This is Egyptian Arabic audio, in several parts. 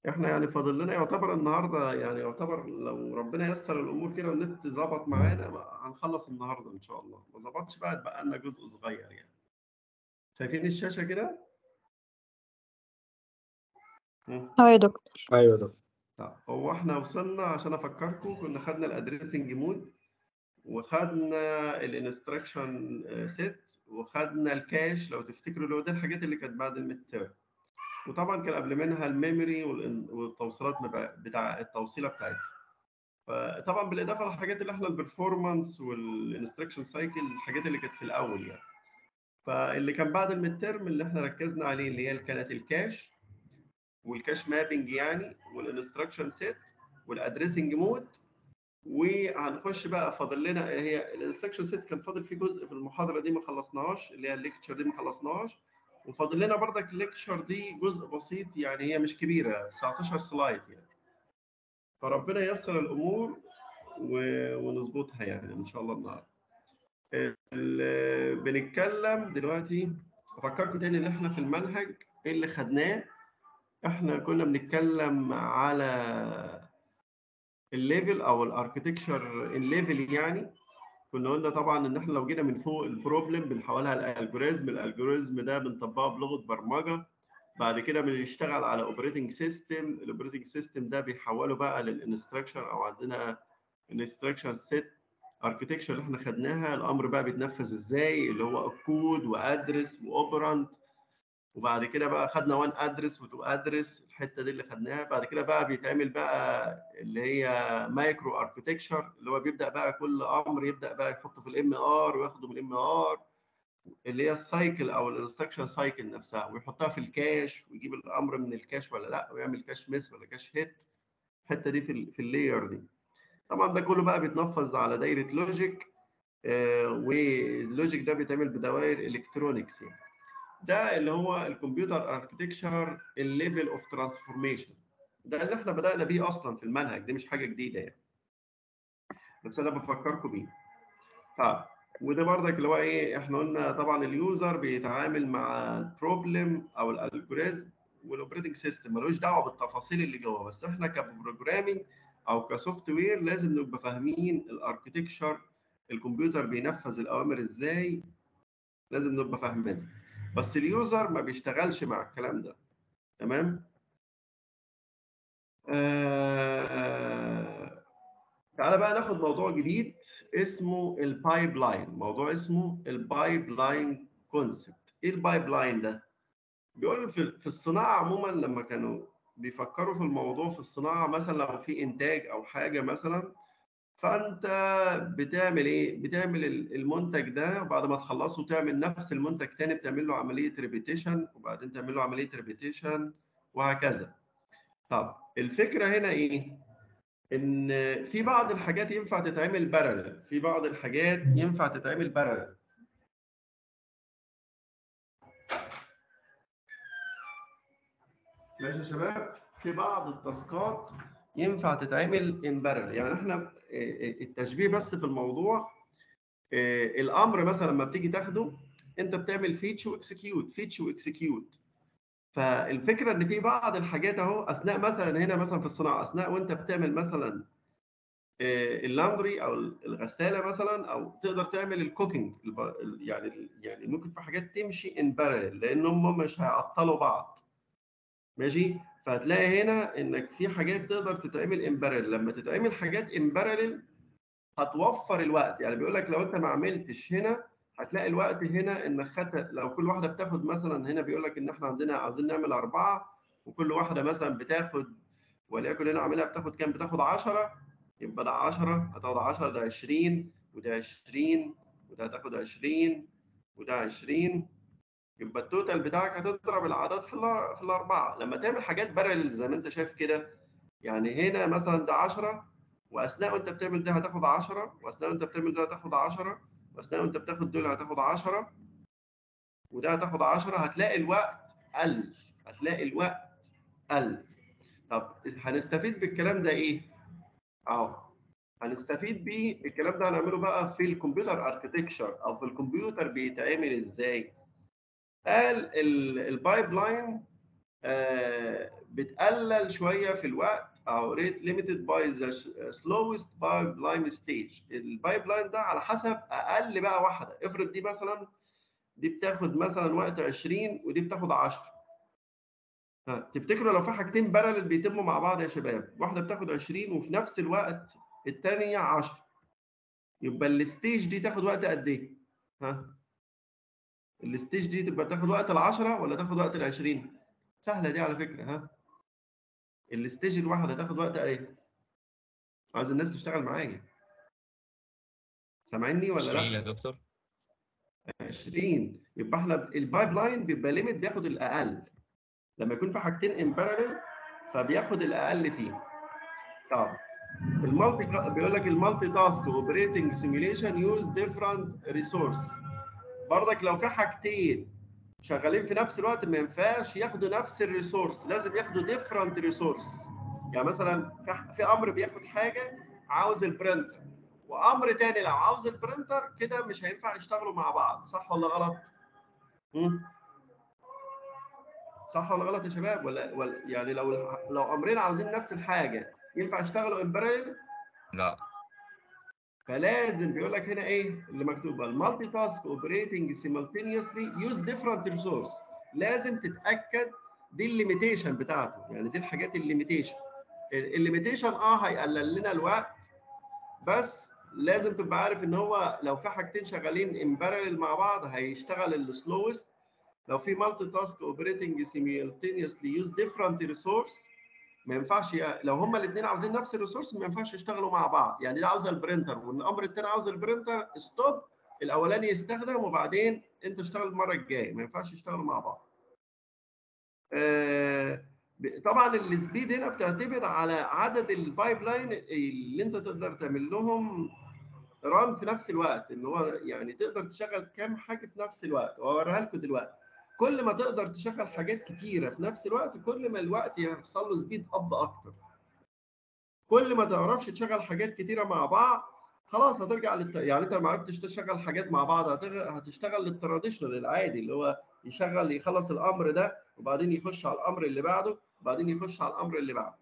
احنا يعني فاضل لنا يعتبر النهارده يعني يعتبر لو ربنا ييسر الامور كده والنت ظبط معانا هنخلص النهارده ان شاء الله ما ظبطش بقى يتبقى لنا جزء صغير يعني شايفين الشاشه كده مم. اه يا دكتور ايوه ده طب هو احنا وصلنا عشان افكركم كنا خدنا الادريسنج مود وخدنا الانستراكشن سيت وخدنا الكاش لو تفتكروا اللي هو ده الحاجات اللي كانت بعد الميد تيرم وطبعا كان قبل منها الميموري والإن- والتوصيلات بتاع- بتاع التوصيله بتاعتها فطبعا بالاضافه للحاجات اللي احنا البرفورمانس والانستراكشن سايكل الحاجات اللي كانت في الاول يعني فاللي كان بعد الميد تيرم اللي احنا ركزنا عليه اللي هي كانت الكاش والكاش مابنج يعني والانستراكشن سيت والادريسنج مود وهنخش بقى فاضل لنا هي الانستراكشن سيت كان فاضل فيه جزء في المحاضره دي ما خلصناهاش اللي هي الليكتشر دي ما خلصناهاش وفاضل لنا بردك الليكتشر دي جزء بسيط يعني هي مش كبيره 19 سلايد يعني فربنا ييسر الامور و- ونظبطها يعني ان شاء الله النهارده ال- بنتكلم دلوقتي افكركم تاني ان احنا في المنهج ايه اللي خدناه احنا كنا بنتكلم على الليفل او الاركتكشر الليفل يعني كنا قلنا طبعا ان احنا لو جينا من فوق البروبلم بنحولها لالجوريزم الالجوريزم ده بنطبقه بلغه برمجه بعد كده بنشتغل على اوبريتنج سيستم الاوبريتنج سيستم ده بيحوله بقى للانستراكشن او عندنا انستراكشن سيت اركتكشر اللي احنا خدناها الامر بقى بيتنفذ ازاي اللي هو كود وادرس واوبرانت وبعد كده بقى خدنا وان ادرس وتو ادرس الحته دي اللي خدناها بعد كده بقى بيتعمل بقى اللي هي مايكرو اركتكشر اللي هو بيبدا بقى كل امر يبدا بقى يحطه في الام ار وياخده من الام ار اللي هي السايكل او الانستراكشن سايكل نفسها ويحطها في الكاش ويجيب الامر من الكاش ولا لا ويعمل كاش مس ولا كاش هيت الحته دي في ال في اللاير دي طبعا ده كله بقى بيتنفذ على دايره لوجيك آه واللوجيك ده بيتعمل بدوائر الكترونكس يعني ده اللي هو الكمبيوتر اركتكشر الليفل اوف ترانسفورميشن ده اللي احنا بدانا بيه اصلا في المنهج دي مش حاجه جديده يعني بس انا بفكركم بيه طيب وده برضك اللي هو ايه احنا قلنا طبعا اليوزر بيتعامل مع البروبلم او الالجوريزم والاوبريتنج سيستم ملوش دعوه بالتفاصيل اللي جوه بس احنا كبروجرامينج او كسوفت وير لازم نبقى فاهمين الاركتكشر الكمبيوتر بينفذ الاوامر ازاي لازم نبقى فاهمينها بس اليوزر ما بيشتغلش مع الكلام ده تمام آه... تعالى بقى ناخد موضوع جديد اسمه البايب لاين موضوع اسمه البايب لاين كونسبت ايه البايب لاين ده بيقول في في الصناعه عموما لما كانوا بيفكروا في الموضوع في الصناعه مثلا لو في انتاج او حاجه مثلا فانت بتعمل ايه بتعمل المنتج ده وبعد ما تخلصه تعمل نفس المنتج تاني بتعمل له عمليه ريبيتيشن وبعدين تعمل له عمليه ريبيتيشن وهكذا طب الفكره هنا ايه ان في بعض الحاجات ينفع تتعمل بارلل في بعض الحاجات ينفع تتعمل بارلل ماشي يا شباب في بعض التاسكات ينفع تتعمل ان بارلل يعني احنا التشبيه بس في الموضوع الامر مثلا لما بتيجي تاخده انت بتعمل فيتش واكسكيوت فيتش واكسكيوت فالفكره ان في بعض الحاجات اهو اثناء مثلا هنا مثلا في الصناعه اثناء وانت بتعمل مثلا اللاندري او الغساله مثلا او تقدر تعمل الكوكينج يعني يعني ممكن في حاجات تمشي ان بارلل لان هم مش هيعطلوا بعض ماشي فهتلاقي هنا انك في حاجات تقدر تتعمل ان بارلل لما تتعمل حاجات ان بارلل هتوفر الوقت يعني بيقول لك لو انت ما عملتش هنا هتلاقي الوقت هنا انك خدت لو كل واحده بتاخد مثلا هنا بيقول لك ان احنا عندنا عايزين نعمل اربعه وكل واحده مثلا بتاخد وليكن هنا عاملها بتاخد كام؟ بتاخد 10 يبقى ده 10 هتاخد 10 ده 20 وده 20 وده هتاخد 20 وده 20 يبقى التوتال بتاعك هتضرب العدد في في الاربعه لما تعمل حاجات بارل زي ما انت شايف كده يعني هنا مثلا ده 10 واثناء وانت بتعمل ده هتاخد 10 واثناء وانت بتعمل ده هتاخد 10 واثناء وانت بتاخد دول هتاخد 10 وده هتاخد 10 هتلاقي الوقت قل هتلاقي الوقت قل طب هنستفيد بالكلام ده ايه؟ اهو هنستفيد بيه الكلام ده هنعمله بقى في الكمبيوتر اركتكشر او في الكمبيوتر بيتعمل ازاي؟ قال البايب لاين آه، بتقلل شويه في الوقت او ريت ليميتد باي ذا سلوست بايب لاين ستيج البايب لاين ده على حسب اقل بقى واحده افرض دي مثلا دي بتاخد مثلا وقت 20 ودي بتاخد 10 ها تفتكروا لو في حاجتين بارلل بيتموا مع بعض يا شباب واحده بتاخد 20 وفي نفس الوقت الثانيه 10 يبقى الستيج دي تاخد وقت قد ايه ها الستيج دي تبقى تاخد وقت ال10 ولا تاخد وقت ال20 سهله دي على فكره ها الستيج الواحده تاخد وقت ايه عايز الناس تشتغل معايا سامعيني ولا 20 لا يا دكتور 20 يبقى احنا البايب لاين بيبقى ليميت بياخد الاقل لما يكون في حاجتين ان بارallel فبياخد الاقل فيه طب المالتي بيقول لك المالتي تاسك اوبريتنج سيميوليشن يوز ديفرنت ريسورس برضك لو في حاجتين شغالين في نفس الوقت ما ينفعش ياخدوا نفس الريسورس لازم ياخدوا ديفرنت ريسورس يعني مثلا في في امر بياخد حاجه عاوز البرنتر وامر تاني لو عاوز البرنتر كده مش هينفع يشتغلوا مع بعض صح ولا غلط؟ مم. صح ولا غلط يا شباب ولا ولا يعني لو لو امرين عاوزين نفس الحاجه ينفع يشتغلوا ان بارallel لا فلازم بيقول لك هنا ايه اللي مكتوب المالتي تاسك اوبريتنج سيمالتينيوسلي يوز ديفرنت ريسورس لازم تتاكد دي الليميتيشن بتاعته يعني دي الحاجات الليميتيشن الليميتيشن اه هيقلل لنا الوقت بس لازم تبقى عارف ان هو لو في حاجتين شغالين ان بارallel مع بعض هيشتغل السلوست لو في مالتي تاسك اوبريتنج سيمالتينيوسلي يوز ديفرنت ريسورس ما ينفعش ي- لو هما الاثنين عاوزين نفس الريسورس ما ينفعش يشتغلوا مع بعض يعني ده عاوز البرينتر والامر الثاني عاوز البرينتر ستوب الاولاني يستخدم وبعدين انت اشتغل المره الجايه ما ينفعش يشتغلوا مع بعض آه، ب- طبعا السبيد هنا بتعتمد على عدد البايب لاين اللي انت تقدر تعمل لهم ران في نفس الوقت ان هو يعني تقدر تشغل كام حاجه في نفس الوقت وهوريها لكم دلوقتي كل ما تقدر تشغل حاجات كتيره في نفس الوقت كل ما الوقت يحصل له سبيد اب اكتر كل ما تعرفش تشغل حاجات كتيره مع بعض خلاص هترجع للت... يعني انت ما عرفتش تشغل حاجات مع بعض هتر... هتشتغل للتراديشنال العادي اللي هو يشغل يخلص الامر ده وبعدين يخش على الامر اللي بعده وبعدين يخش على الامر اللي بعده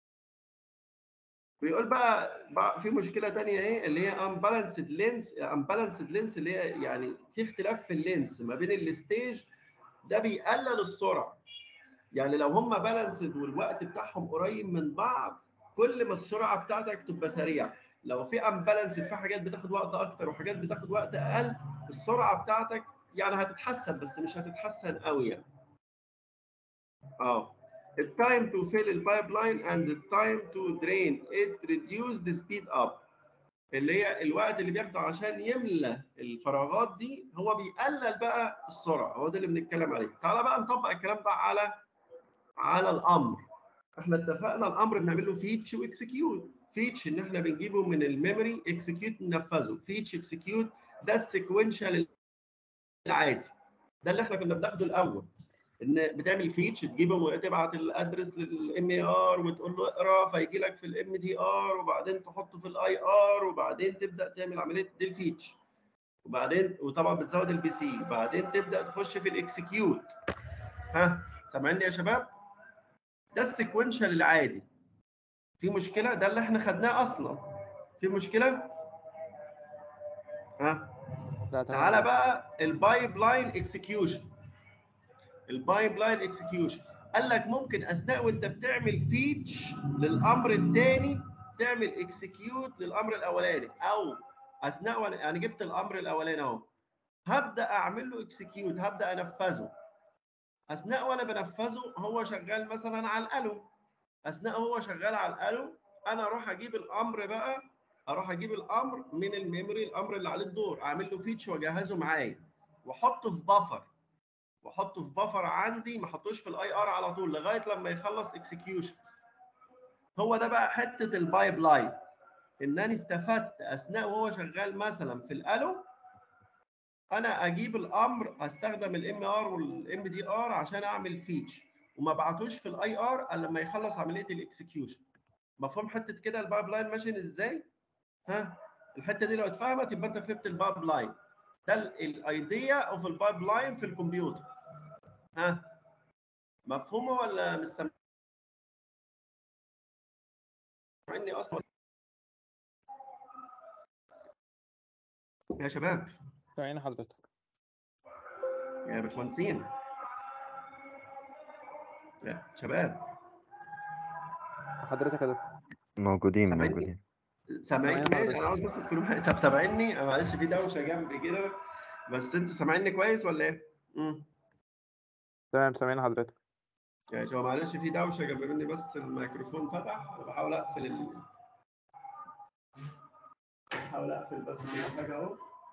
بيقول بقى, بقى في مشكله تانية ايه اللي هي unbalanced لينس unbalanced لينس اللي هي يعني في اختلاف في اللينس ما بين الستيج ده بيقلل السرعه يعني لو هم بالانسد والوقت بتاعهم قريب من بعض كل ما السرعه بتاعتك تبقى سريعه لو في امبالانسد في حاجات بتاخد وقت اكتر وحاجات بتاخد وقت اقل السرعه بتاعتك يعني هتتحسن بس مش هتتحسن قوي يعني اه التايم تو فيل البايب لاين اند التايم تو درين ات ريديوس ذا سبيد اب اللي هي الوقت اللي بياخده عشان يملى الفراغات دي هو بيقلل بقى السرعه هو ده اللي بنتكلم عليه تعالى بقى نطبق الكلام ده على على الامر احنا اتفقنا الامر بنعمل له فيتش واكسكيوت فيتش ان احنا بنجيبه من الميموري اكسكيوت ننفذه فيتش اكسكيوت ده السيكونشال العادي ده اللي احنا كنا بناخده الاول ان بتعمل فيتش تجيبه وتبعت الادرس للام اي ار وتقول له اقرا فيجي لك في الام دي ار وبعدين تحطه في الاي ار وبعدين تبدا تعمل عمليه دي الفيتش وبعدين وطبعا بتزود البي سي وبعدين تبدا تخش في الاكسكيوت ها سامعني يا شباب ده السيكونشال العادي في مشكله ده اللي احنا خدناه اصلا في مشكله ها لا تمام تعالى بقى البايب لاين اكسكيوشن البايب لاين اكسكيوشن قال لك ممكن اثناء وانت بتعمل فيتش للامر الثاني تعمل اكسكيوت للامر الاولاني او اثناء وانا يعني جبت الامر الاولاني اهو هبدا اعمل له اكسكيوت هبدا انفذه اثناء وانا بنفذه هو شغال مثلا على الالو اثناء هو شغال على الالو انا اروح اجيب الامر بقى اروح اجيب الامر من الميموري الامر اللي عليه الدور اعمل له فيتش واجهزه معايا واحطه في بفر واحطه في بفر عندي ما احطوش في الاي ار على طول لغايه لما يخلص اكسكيوشن هو ده بقى حته البايب لاين ان انا استفدت اثناء وهو شغال مثلا في الالو انا اجيب الامر استخدم الام ار والام دي ار عشان اعمل فيتش وما ابعتوش في الاي ار الا لما يخلص عمليه الاكسكيوشن مفهوم حته كده البايب لاين ماشي ازاي ها الحته دي لو اتفهمت يبقى انت فهمت البايب لاين ده الايديا اوف البايب لاين في الكمبيوتر ها مفهومه ولا مش سامعني اصلا يا شباب سامعين حضرتك يا باشمهندسين يا شباب حضرتك يا دكتور موجودين سامعني؟ موجودين سامعين سامعين ماشي انا عاوز بس تكونوا معايا. طب سامعيني أنا معلش في دوشه جنبي كده بس انتوا سامعيني كويس ولا ايه؟ امم تمام سامعين حضرتك يعني شو معلش في دوشه جنب مني بس الميكروفون فتح انا بحاول اقفل ال... بحاول اقفل بس كل حاجه اهو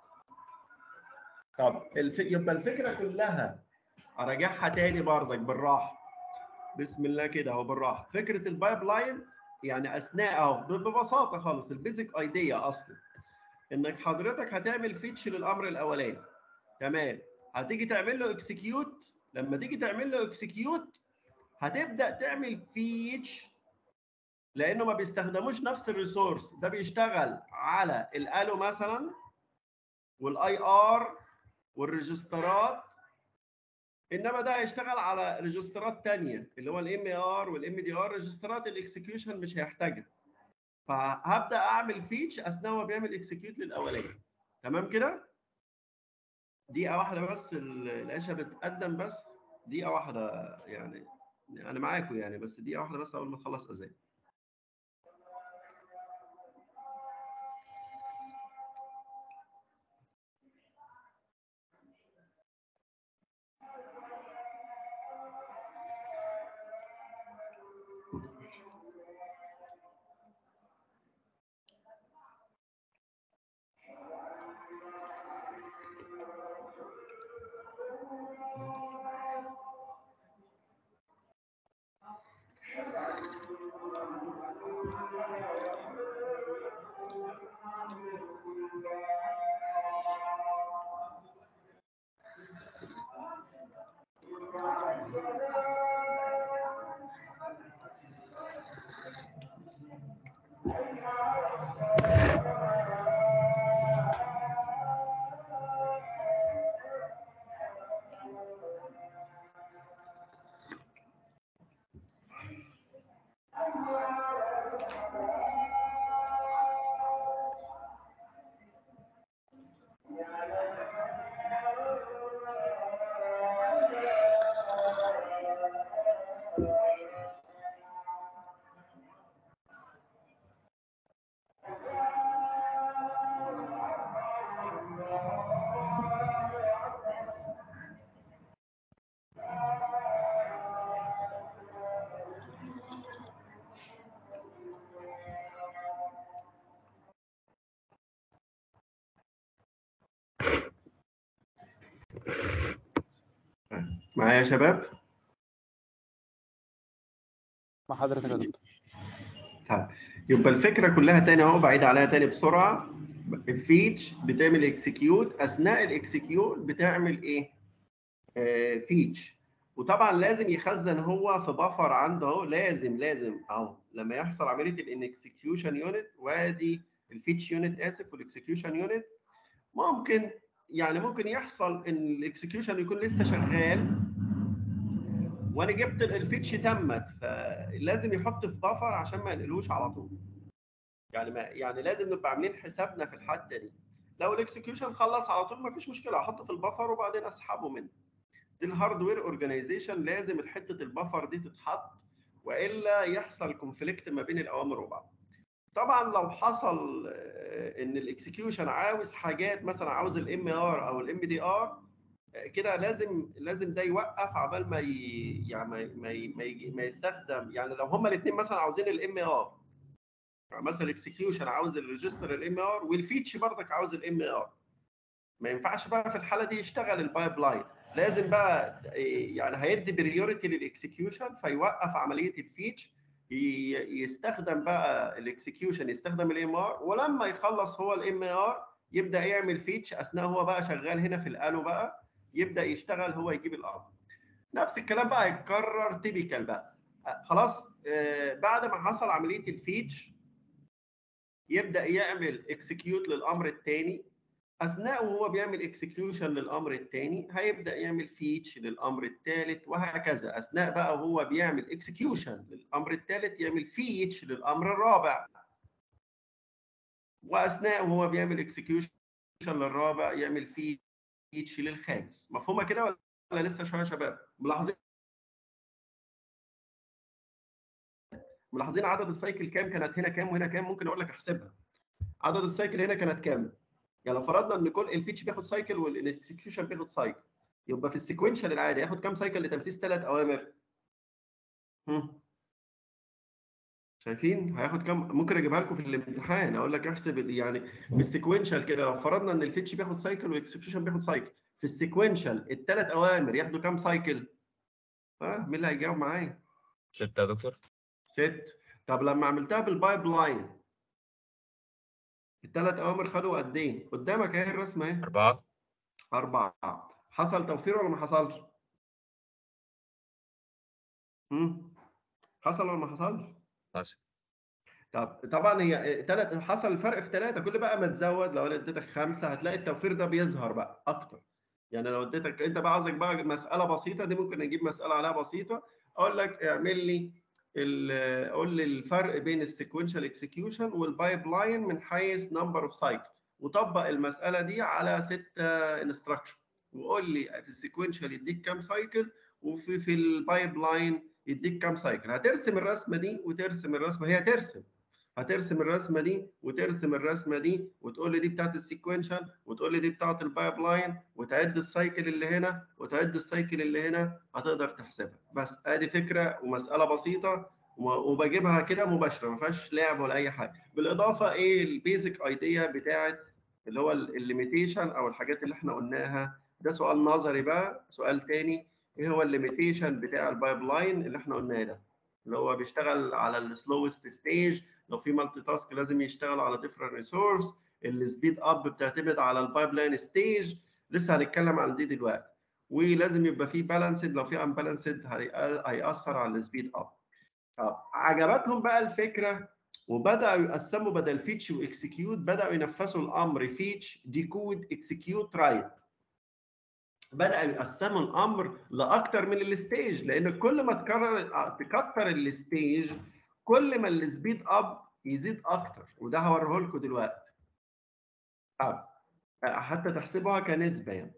طب الف... يبقى الفكره كلها اراجعها تاني برضك بالراحه بسم الله كده اهو بالراحه فكره البايب لاين يعني اثناء اهو ب- ببساطه خالص البيزك ايديا اصلا انك حضرتك هتعمل فيتش للامر الاولاني تمام هتيجي تعمل له اكسكيوت لما تيجي تعمل له اكسكيوت هتبدا تعمل فيتش لانه ما بيستخدموش نفس الريسورس ده بيشتغل على الالو مثلا والاي ار والريجسترات انما ده هيشتغل على ريجسترات تانية اللي هو الام ار والام دي ار ريجسترات الاكسكيوشن مش هيحتاجها فهبدا اعمل فيتش اثناء ما بيعمل اكسكيوت للاولاني تمام كده دقيقه واحده بس ال- العشاء بتقدم بس دقيقه واحده يعني انا معاكم يعني بس دقيقه واحده بس اول ما تخلص اذان معايا يا شباب مع حضرتك يا دكتور طيب يبقى الفكره كلها تاني اهو بعيد عليها تاني بسرعه الفيتش بتعمل اكسكيوت اثناء الاكسكيوت بتعمل ايه؟ آه فيتش وطبعا لازم يخزن هو في بفر عنده اهو لازم لازم اهو لما يحصل عمليه الانكسكيوشن يونت وادي الفيتش يونت اسف والاكسكيوشن يونت ممكن يعني ممكن يحصل ان الاكسكيوشن يكون لسه شغال وانا جبت الفيتش تمت فلازم يحط في بفر عشان ما ينقلوش على طول يعني ما يعني لازم نبقى عاملين حسابنا في الحته دي لو الاكسكيوشن خلص على طول ما فيش مشكله احطه في البفر وبعدين اسحبه منه دي الهاردوير اورجانيزيشن لازم حته البفر دي تتحط والا يحصل كونفليكت ما بين الاوامر وبعض طبعا لو حصل آه، ان الاكسكيوشن عاوز حاجات مثلا عاوز الام ار او الام دي ار كده لازم لازم ده يوقف عبال ما ي... يعني ما ما, ي... ما, يجي... ما يستخدم يعني لو هما الاثنين مثلا عاوزين الام ار مثلا الاكسكيوشن عاوز الريجستر الام ار والفيتش برضك عاوز الام ار ما ينفعش بقى في الحاله دي يشتغل البايب لاين لازم بقى يعني هيدي بريوريتي للاكسكيوشن فيوقف عمليه الفيتش ي- يستخدم بقى الاكسكيوشن يستخدم الام ار ولما يخلص هو الام ار يبدا يعمل فيتش اثناء هو بقى شغال هنا في الالو بقى يبدا يشتغل هو يجيب الارض نفس الكلام بقى هيتكرر تيبيكال بقى آه، خلاص آه، بعد ما حصل عمليه الفيتش يبدا يعمل اكسكيوت للامر الثاني اثناء وهو بيعمل اكسكيوشن للامر الثاني هيبدا يعمل فيتش للامر الثالث وهكذا اثناء بقى وهو بيعمل اكسكيوشن للامر الثالث يعمل فيتش للامر الرابع واثناء وهو بيعمل اكسكيوشن للرابع يعمل فيتش للخامس مفهومه كده ولا لسه شويه يا شباب ملاحظين ملاحظين عدد السايكل كام كانت هنا كام وهنا كام ممكن اقول لك احسبها عدد السايكل هنا كانت كام يعني لو فرضنا ان كل الفيتش بياخد سايكل والاكسكيوشن بياخد سايكل يبقى في السيكونشال العادي ياخد كام سايكل لتنفيذ ثلاث اوامر هم. شايفين هياخد كام ممكن اجيبها لكم في الامتحان اقول لك احسب ال- يعني في السيكونشال كده لو فرضنا ان الفيتش بياخد سايكل والاكسكيوشن بياخد سايكل في السيكونشال الثلاث اوامر ياخدوا كام سايكل ها مين اللي هيجاوب معايا ستة يا دكتور ست طب لما عملتها بالبايب لاين الثلاث اوامر خدوا قد ايه قدامك اهي الرسمه اهي أربعة أربعة حصل توفير ولا ما حصلش؟ هم؟ حصل ولا ما حصلش؟ حصل طب طبعا هي تلات حصل الفرق في ثلاثة كل بقى ما تزود لو انا اديتك خمسة هتلاقي التوفير ده بيظهر بقى أكتر يعني لو اديتك أنت بقى عاوزك بقى مسألة بسيطة دي ممكن أجيب مسألة عليها بسيطة أقول لك اعمل لي ال- قول لي الفرق بين السيكونشال اكسكيوشن والبايب لاين من حيث نمبر اوف سايكل وطبق المسألة دي على ستة انستراكشن وقول لي في السيكونشال يديك كام سايكل وفي في البايب لاين يديك كام سايكل هترسم الرسمة دي وترسم الرسمة هي ترسم هترسم الرسمه دي وترسم الرسمه دي وتقول لي دي بتاعت السيكونشال وتقول لي دي بتاعت البايب لاين وتعد السايكل اللي هنا وتعد السايكل اللي هنا هتقدر تحسبها بس ادي فكره ومساله بسيطه و- وبجيبها كده مباشره ما فيهاش لعب ولا اي حاجه بالاضافه ايه البيزك ايديا بتاعت اللي هو الليميتيشن او الحاجات اللي احنا قلناها ده سؤال نظري بقى سؤال تاني ايه هو الليميتيشن بتاع البايب لاين اللي احنا قلناه ده اللي هو بيشتغل على السلوست ستيج لو في مالتي تاسك لازم يشتغل على ديفرنت ريسورس السبيد اب بتعتمد على البايب لاين ستيج لسه هنتكلم عن دي دلوقتي ولازم يبقى في بالانسد لو في امبالانسد هيأثر على السبيد اب طب عجبتهم بقى الفكره وبداوا يقسموا بدل فيتش واكسكيوت بداوا ينفذوا الامر فيتش ديكود اكسكيوت رايت بداوا يقسموا الامر لاكتر من الستيج لان كل ما تكرر تكتر الستيج كل ما السبيد اب يزيد اكتر وده هوريه لكم دلوقتي طب حتى تحسبوها كنسبه يعني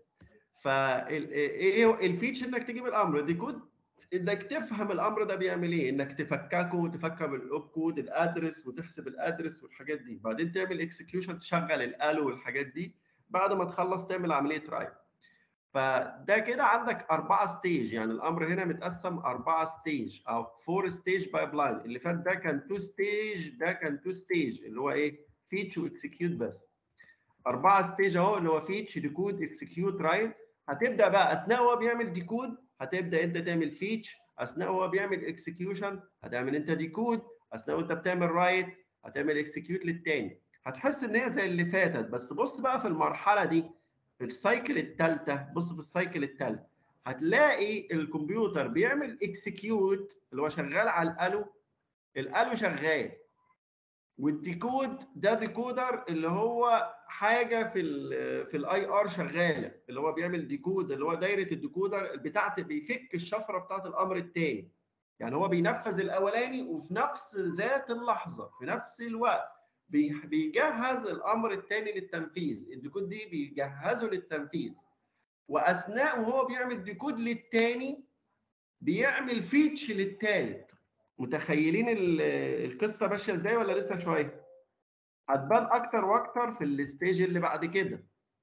فايه الفيتش انك تجيب الامر دي كود انك تفهم الامر ده بيعمل ايه انك تفككه وتفكك الاوب كود الادرس وتحسب الادرس والحاجات دي بعدين تعمل اكسكيوشن تشغل الالو والحاجات دي بعد ما تخلص تعمل عمليه رايت فده كده عندك أربعة ستيج يعني الأمر هنا متقسم أربعة ستيج أو فور ستيج بايب لاين اللي فات ده كان تو ستيج ده كان تو ستيج اللي هو إيه فيتش واكسكيوت بس أربعة ستيج أهو اللي هو فيتش ديكود اكسكيوت رايت هتبدأ بقى أثناء هو بيعمل ديكود هتبدأ أنت تعمل فيتش أثناء هو بيعمل اكسكيوشن هتعمل أنت ديكود أثناء وأنت بتعمل رايت هتعمل اكسكيوت للتاني هتحس إن هي زي اللي فاتت بس بص بقى في المرحلة دي في السايكل الثالثه بص في السايكل الثالث هتلاقي الكمبيوتر بيعمل اكسكيوت اللي هو شغال على الالو الالو شغال والديكود ده ديكودر اللي هو حاجه في ال في الاي ار شغاله اللي هو بيعمل ديكود اللي هو دايره الديكودر بتاعت بيفك الشفره بتاعت الامر الثاني يعني هو بينفذ الاولاني وفي نفس ذات اللحظه في نفس الوقت بي- بيجهز الامر الثاني للتنفيذ الديكود دي بيجهزه للتنفيذ واثناء وهو بيعمل ديكود للثاني بيعمل فيتش للثالث متخيلين ال- القصه ماشيه ازاي ولا لسه شويه هتبان اكتر واكتر في الستيج اللي بعد كده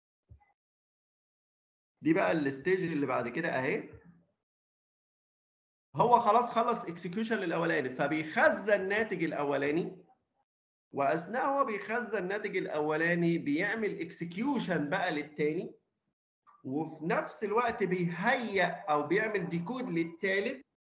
دي بقى الستيج اللي بعد كده اهي هو خلاص خلص اكسكيوشن للاولاني فبيخزن الناتج الاولاني واثناء هو بيخزن الناتج الاولاني بيعمل اكسكيوشن بقى للتاني وفي نفس الوقت بيهيئ او بيعمل ديكود للثالث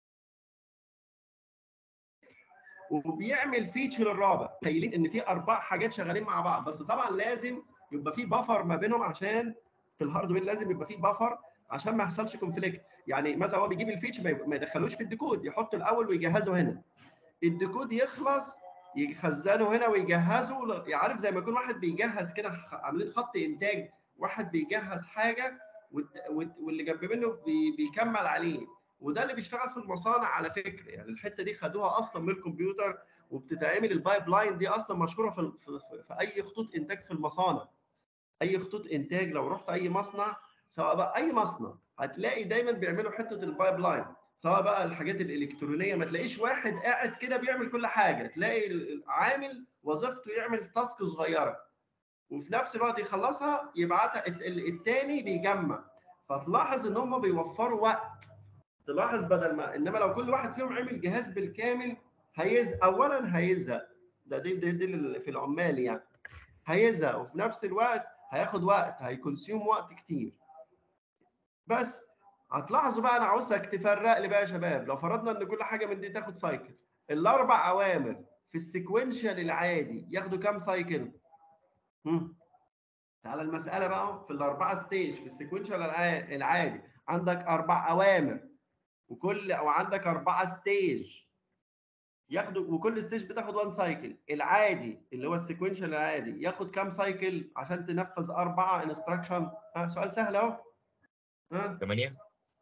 وبيعمل فيتش للرابع تخيلين ان في اربع حاجات شغالين مع بعض بس طبعا لازم يبقى في بفر ما بينهم عشان في الهاردوير لازم يبقى في بفر عشان ما يحصلش كونفليكت يعني مثلا هو بيجيب الفيتش ما يب- ما يدخلوش في الديكود يحط الاول ويجهزه هنا الديكود يخلص يخزنوا هنا ويجهزوا ل- عارف زي ما يكون واحد بيجهز كده خ- عاملين خط انتاج واحد بيجهز حاجه والت- والت- واللي جنب منه بي- بيكمل عليه وده اللي بيشتغل في المصانع على فكره يعني الحته دي خدوها اصلا من الكمبيوتر وبتتعمل البايب لاين دي اصلا مشهوره في, في, في, في اي خطوط انتاج في المصانع اي خطوط انتاج لو رحت اي مصنع سواء بقى اي مصنع هتلاقي دايما بيعملوا حته البايب لاين سواء بقى الحاجات الالكترونيه ما تلاقيش واحد قاعد كده بيعمل كل حاجه تلاقي العامل وظيفته يعمل تاسك صغيره وفي نفس الوقت يخلصها يبعتها الت- ال- التاني بيجمع فتلاحظ ان هم بيوفروا وقت تلاحظ بدل ما انما لو كل واحد فيهم عمل جهاز بالكامل هيز اولا هيزهق ده دي دي, دي اللي في العمال يعني هيزهق وفي نفس الوقت هياخد وقت هيكونسيوم وقت كتير بس هتلاحظوا بقى انا عاوزك تفرق لي بقى يا شباب لو فرضنا ان كل حاجه من دي تاخد سايكل الاربع اوامر في السيكونشال العادي ياخدوا كام سايكل؟ مم. تعالى المساله بقى في الاربعه ستيج في السيكونشال الع- العادي عندك اربع اوامر وكل او عندك اربعه ستيج ياخدوا وكل ستيج بتاخد 1 سايكل العادي اللي هو السيكونشال العادي ياخد كام سايكل عشان تنفذ اربعه انستراكشن ها سؤال سهل اهو ها 8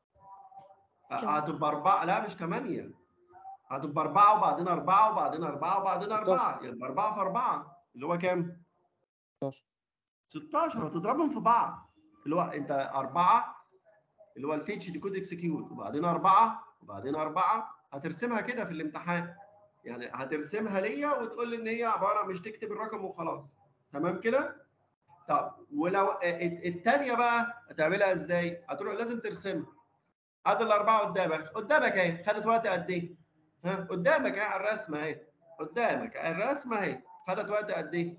هتبقى اربعه لا مش ثمانيه هتبقى اربعه وبعدين اربعه وبعدين اربعه وبعدين اربعه يبقى اربعه في اربعه اللي هو كام؟ 16 16 هتضربهم في بعض اللي هو انت اربعه اللي هو الفيتش ديكود اكسكيوت وبعدين اربعه وبعدين اربعه هترسمها كده في الامتحان يعني هترسمها ليا وتقول لي ان هي عباره مش تكتب الرقم وخلاص تمام كده؟ طب ولو الثانيه بقى هتعملها ازاي؟ هتروح لازم ترسمها ادي الاربعه قدامك قدامك اهي خدت وقت قد ايه؟ ها قدامك اهي على الرسمه اهي قدامك اهي الرسمه اهي خدت وقت قد ايه؟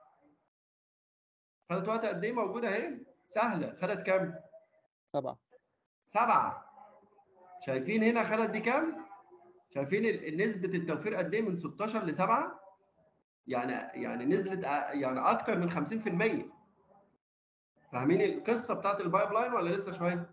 خدت وقت قد ايه موجوده اهي؟ سهله خدت كام؟ سبعة سبعه شايفين هنا خدت دي كام؟ شايفين ال- نسبه التوفير قد ايه من 16 ل 7 يعني يعني نزلت أ- يعني اكتر من 50% فاهمين القصه بتاعت البايب لاين ولا لسه شويه؟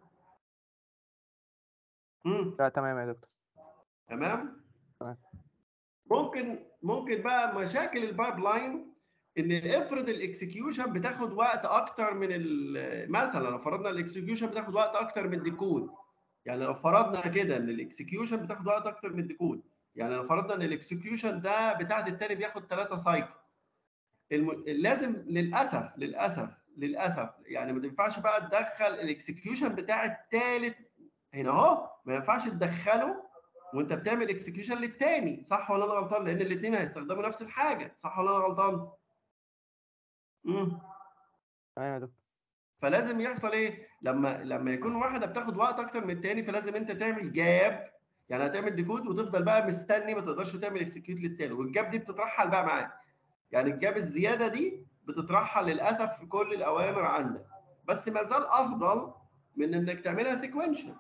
امم لا تمام يا دكتور تمام؟ تمام. ممكن ممكن بقى مشاكل البايب لاين ان افرض الاكسكيوشن بتاخد وقت اكتر من ال- مثلا لو فرضنا الاكسكيوشن بتاخد وقت اكتر من الديكود يعني لو فرضنا كده ان الاكسكيوشن بتاخد وقت اكتر من الديكود يعني لو فرضنا ان الاكسكيوشن ده بتاعت التاني بياخد 3 سايكل الم... لازم للاسف للاسف للاسف يعني ما ينفعش بقى تدخل الاكسكيوشن بتاع التالت هنا اهو ما ينفعش تدخله وانت بتعمل اكسكيوشن للتاني صح ولا انا غلطان لان الاثنين هيستخدموا نفس الحاجه صح ولا انا غلطان امم تمام يا دكتور فلازم يحصل ايه لما لما يكون واحده بتاخد وقت اكتر من التاني فلازم انت تعمل جاب يعني هتعمل ديكود وتفضل بقى مستني ما تقدرش تعمل اكسكيوت للتاني والجاب دي بتترحل بقى معاك يعني الجاب الزياده دي بتترحل للاسف في كل الاوامر عندك بس ما زال افضل من انك تعملها سيكونشال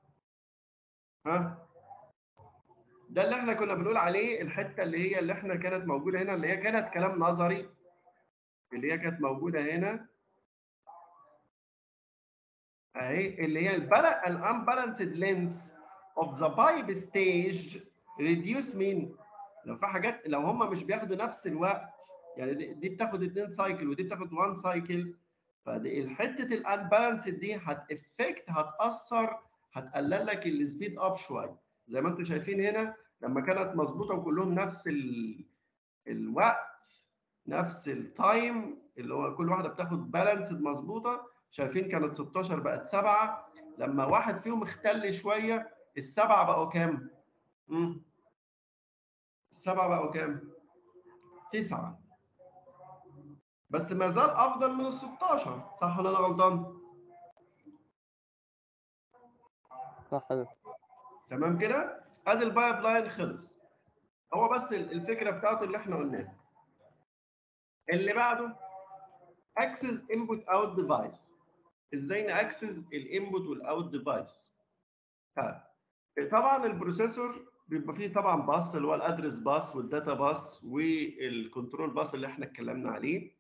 ها ده اللي احنا كنا بنقول عليه الحته اللي هي اللي احنا كانت موجوده هنا اللي هي كانت كلام نظري اللي هي كانت موجوده هنا اهي اللي هي الانبالانسد لينس اوف ذا بايب ستيج ريديوس مين لو في حاجات لو هم مش بياخدوا نفس الوقت يعني دي, دي بتاخد 2 سايكل ودي بتاخد 1 سايكل فدي حته الانبالانسد دي هتافكت هتاثر هتقلل لك السبيد اب شويه زي ما انتم شايفين هنا لما كانت مظبوطه وكلهم نفس ال... الوقت نفس التايم اللي هو كل واحده بتاخد بالانسد مظبوطه شايفين كانت 16 بقت 7 لما واحد فيهم اختل شويه السبعه بقوا كام؟ امم السبعه بقوا كام؟ تسعه بس ما زال افضل من ال 16 صح ولا انا غلطان؟ صح يا دكتور تمام كده؟ ادي البايب لاين خلص هو بس الفكره بتاعته اللي احنا قلناها اللي بعده اكسس انبوت اوت ديفايس ازاي ناكسس الانبوت والاوت ديفايس طبعا البروسيسور بيبقى فيه طبعا باص اللي هو الادرس باص والداتا باص والكنترول باص اللي احنا اتكلمنا عليه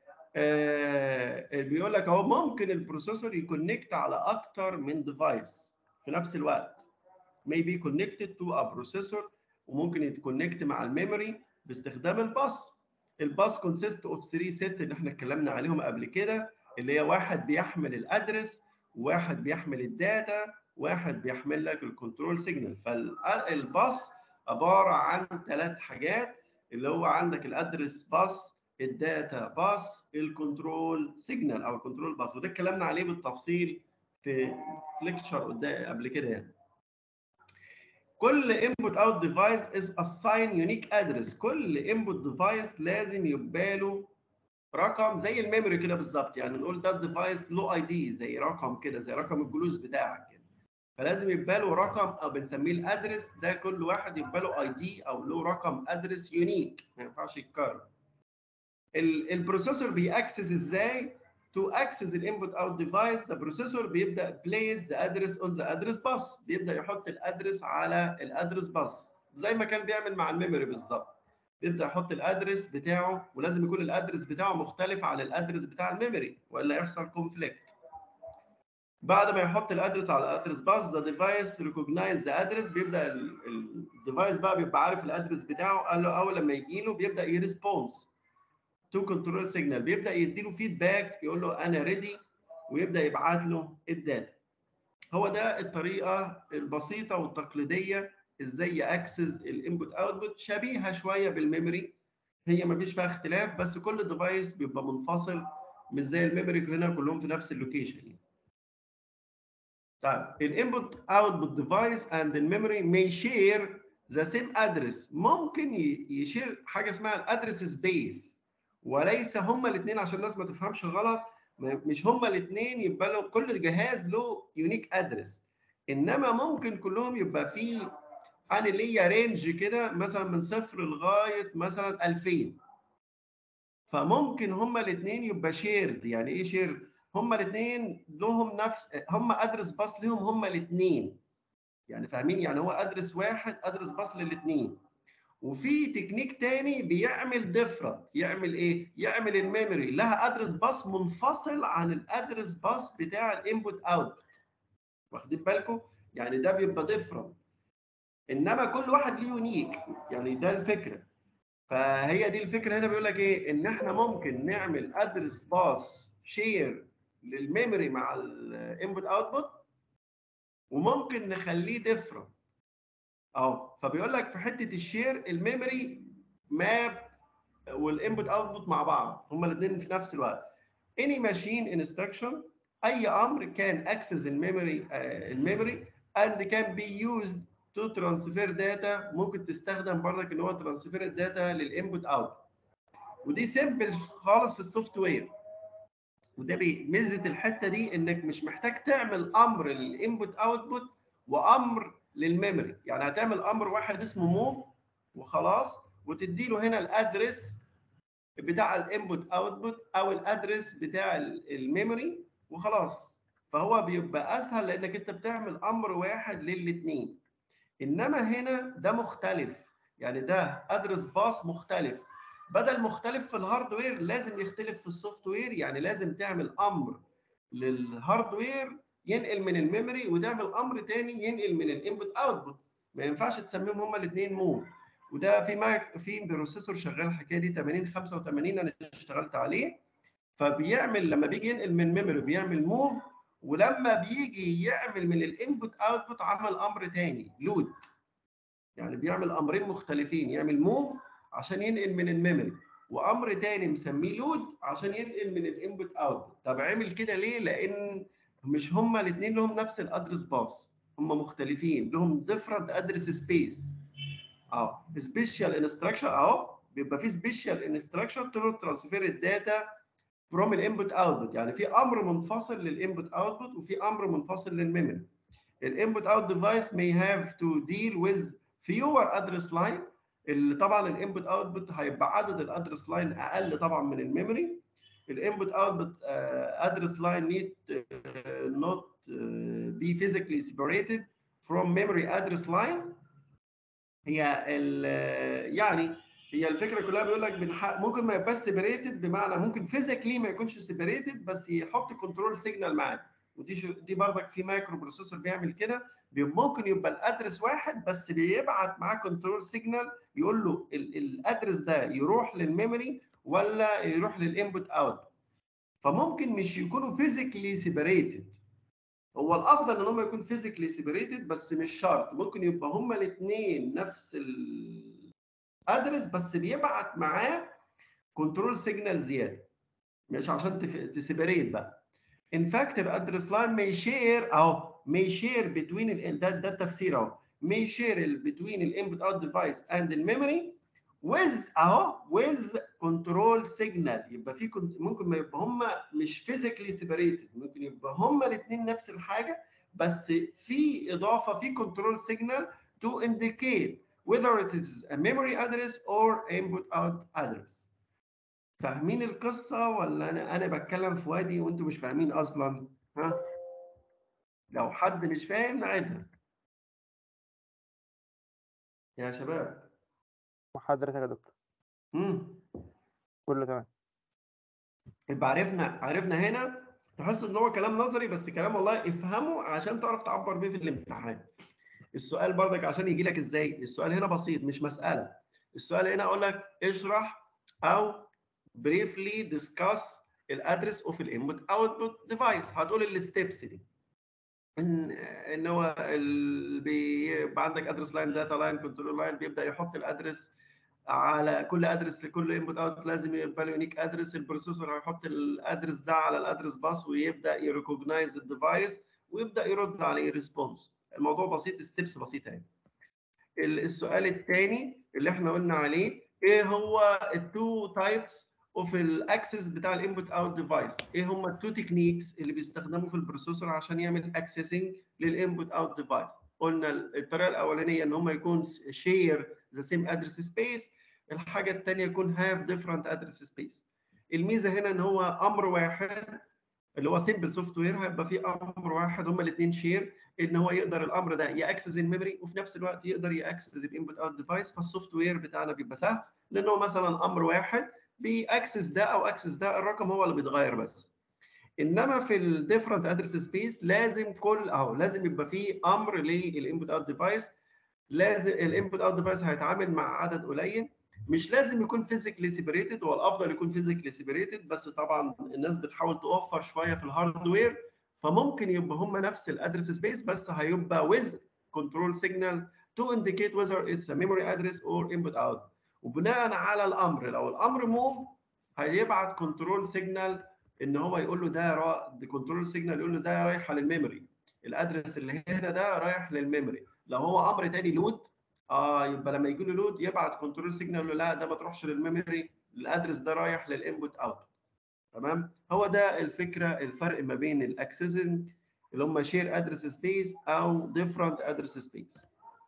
آه بيقول لك اهو ممكن البروسيسور يكونكت على اكتر من ديفايس في نفس الوقت may be connected to a processor وممكن يتكونكت مع الميموري باستخدام الباص الباص كونسيست اوف 3 ست اللي احنا اتكلمنا عليهم قبل كده اللي هي واحد بيحمل الادرس واحد بيحمل الداتا واحد بيحمل لك الكنترول سيجنال فالباص عباره عن ثلاث حاجات اللي هو عندك الادرس باص الداتا باص الكنترول سيجنال او الكنترول باص وده اتكلمنا عليه بالتفصيل في ليكتشر قبل كده يعني كل input out device is assign unique address كل input device لازم يبقى له رقم زي الميموري كده بالظبط يعني نقول ده الديفايس له اي دي زي رقم كده زي رقم الجلوس بتاعك كده فلازم يبقى له رقم او بنسميه الادرس ده كل واحد يبقى له اي دي او له رقم ادرس يونيك ما ينفعش يتكرر البروسيسور بيأكسس ازاي to access the input out device the processor بيبدا place the address on the address bus بيبدا يحط الادرس على الادرس باص زي ما كان بيعمل مع الميموري بالظبط بيبدا يحط الادرس بتاعه ولازم يكون الادرس بتاعه مختلف عن الادرس بتاع الميموري والا يحصل كونفليكت بعد ما يحط الادرس على الادرس باص the device recognize the address بيبدا الديفايس بقى بيبقى عارف الادرس بتاعه قال له اول لما يجي له بيبدا يريسبونس تو كنترول سيجنال بيبدا يديله فيدباك يقول له انا ريدي ويبدا يبعت له الداتا هو ده الطريقه البسيطه والتقليديه ازاي ياكسس الانبوت اوتبوت شبيهه شويه بالميموري هي ما فيش فيها اختلاف بس كل ديفايس بيبقى منفصل مش زي الميموري هنا كلهم في نفس اللوكيشن يعني. طيب الانبوت اوتبوت ديفايس اند الميموري may share the same address ممكن يشير حاجه اسمها الادرس سبيس وليس هما الاثنين عشان الناس ما تفهمش غلط مش هما الاثنين يبقى له كل جهاز له يونيك ادرس انما ممكن كلهم يبقى فيه انا ليا رينج كده مثلا من صفر لغايه مثلا 2000 فممكن هما الاثنين يبقى شيرد يعني ايه شيرد هما الاثنين لهم نفس هما ادرس باص لهم هما الاثنين يعني فاهمين يعني هو ادرس واحد ادرس باص للاثنين وفي تكنيك تاني بيعمل ديفرنت يعمل ايه يعمل الميموري لها ادرس باص منفصل عن الادرس باص بتاع الانبوت اوتبوت واخدين بالكم يعني ده بيبقى ديفرنت انما كل واحد ليه يونيك يعني ده الفكره فهي دي الفكره هنا بيقول لك ايه ان احنا ممكن نعمل ادرس باص شير للميموري مع الانبوت اوتبوت وممكن نخليه ديفرنت اهو فبيقول لك في حته الشير الميموري ماب والانبوت اوتبوت مع بعض هما الاثنين في نفس الوقت any machine instruction اي امر كان access الميموري الميموري and can be used to transfer data ممكن تستخدم برضك ان هو ترانسفير الداتا للانبوت اوت ودي سيمبل خالص في السوفت وير وده ميزه الحته دي انك مش محتاج تعمل امر للانبوت اوتبوت وامر للميموري يعني هتعمل امر واحد اسمه موف وخلاص وتدي له هنا الادرس بتاع الانبوت اوتبوت او الادرس بتاع الميموري وخلاص فهو بيبقى اسهل لانك انت بتعمل امر واحد للاثنين انما هنا ده مختلف يعني ده ادرس باص مختلف بدل مختلف في الهاردوير لازم يختلف في السوفت وير يعني لازم تعمل امر للهاردوير ينقل من الميموري وتعمل امر تاني ينقل من الانبوت اوتبوت ما ينفعش تسميهم هما الاثنين موف وده في ماك في بروسيسور شغال الحكايه دي 80 85 انا اشتغلت عليه فبيعمل لما بيجي ينقل من ميموري بيعمل موف ولما بيجي يعمل من الانبوت اوتبوت عمل امر تاني لود يعني بيعمل امرين مختلفين يعمل موف عشان ينقل من الميموري وامر تاني مسميه لود عشان ينقل من الانبوت اوتبوت طب عمل كده ليه لان مش هما الاثنين لهم نفس الادرس باص هما مختلفين لهم ديفرنت ادرس سبيس اه سبيشال انستراكشن اهو بيبقى في سبيشال انستراكشن ترانسفير الداتا فروم الانبوت اوتبوت يعني في امر منفصل للانبوت اوتبوت وفي امر منفصل للميموري الانبوت اوت ديفايس may have to deal with fewer address line اللي طبعا الانبوت اوتبوت هيبقى عدد الادرس لاين اقل طبعا من الميموري الانبوت اوتبوت ادرس لاين need uh, not uh, be physically separated from memory address line هي يعني هي الفكره كلها بيقول لك ممكن ما يبقاش سيبريتد بمعنى ممكن فيزيكلي ما يكونش سيبريتد بس يحط كنترول سيجنال معاه ودي شو- دي برضك في مايكرو بروسيسور بيعمل كده بي- ممكن يبقى الادرس واحد بس بيبعت معاه كنترول سيجنال يقول له ال- الادرس ده يروح للميموري ولا يروح للانبوت اوت فممكن مش يكونوا فيزيكلي سيبريتد هو الافضل ان هم يكون فيزيكلي سيبريتد بس مش شرط ممكن يبقى هما الاثنين نفس الادرس بس بيبعت معاه كنترول سيجنال زياده مش عشان تسيبريت بقى in fact the address line may share اهو may share between ال ده ده التفسير اهو may share ال- between ال input out device and the memory with اهو with control signal يبقى في كن- ممكن ما يبقى هم مش physically separated ممكن يبقى هم الاثنين نفس الحاجه بس في اضافه في control signal to indicate whether it is a memory address or input out address فاهمين القصه ولا انا انا بتكلم في وادي وانتم مش فاهمين اصلا ها لو حد مش فاهم نعيدها يا شباب وحضرتك يا دكتور امم كله تمام يبقى عرفنا عرفنا هنا تحس ان هو كلام نظري بس كلام والله افهمه عشان تعرف تعبر بيه في الامتحان السؤال برضك عشان يجي لك ازاي السؤال هنا بسيط مش مساله السؤال هنا اقول لك اشرح او briefly discuss الادرس اوف الانبوت اوتبوت ديفايس هتقول الستبس دي ان ان هو ال- بيبقى عندك ادرس لاين داتا لاين كنترول لاين بيبدا يحط الادرس على كل ادرس لكل انبوت اوت لازم يبقى له يونيك ادرس البروسيسور هيحط الادرس ده على الادرس باس ويبدا يريكوجنايز الديفايس ويبدا يرد عليه ريسبونس الموضوع بسيط ستيبس بسيطه يعني ال- السؤال الثاني اللي احنا قلنا عليه ايه هو التو تايبس اوف الاكسس بتاع الانبوت اوت ديفايس ايه هم التو تكنيكس اللي بيستخدموا في البروسيسور عشان يعمل اكسسنج للانبوت اوت ديفايس قلنا الطريقه الاولانيه ان هم يكون شير ذا سيم ادرس سبيس الحاجه الثانيه يكون هاف ديفرنت ادرس سبيس الميزه هنا ان هو امر واحد اللي هو سيمبل سوفت وير هيبقى فيه امر واحد هما الاثنين شير ان هو يقدر الامر ده ياكسس الميموري وفي نفس الوقت يقدر ياكسس الانبوت اوت ديفايس فالسوفت وير بتاعنا بيبقى سهل لان هو مثلا امر واحد بيأكسس ده او اكسس ده الرقم هو اللي بيتغير بس انما في الديفرنت ادرس سبيس لازم كل اهو لازم يبقى فيه امر للانبوت اوت ديفايس لازم الانبوت اوت ديفايس هيتعامل مع عدد قليل مش لازم يكون فيزيكلي سيبريتد هو الافضل يكون فيزيكلي سيبريتد بس طبعا الناس بتحاول توفر شويه في الهاردوير فممكن يبقى هم نفس الادرس سبيس بس هيبقى with control signal to indicate whether it's a memory address or input out وبناء على الامر لو الامر move هيبعت كنترول سيجنال ان هو يقول له ده را... كنترول سيجنال يقول له ده رايحه للميموري الادرس اللي هنا ده رايح للميموري لو هو امر تاني لود اه يبقى لما يجي له لود يبعت كنترول سيجنال يقول له لا ده ما تروحش للميموري الادرس ده رايح للانبوت اوت تمام هو ده الفكره الفرق ما بين الاكسسنج اللي هم شير ادرس سبيس او ديفرنت ادرس سبيس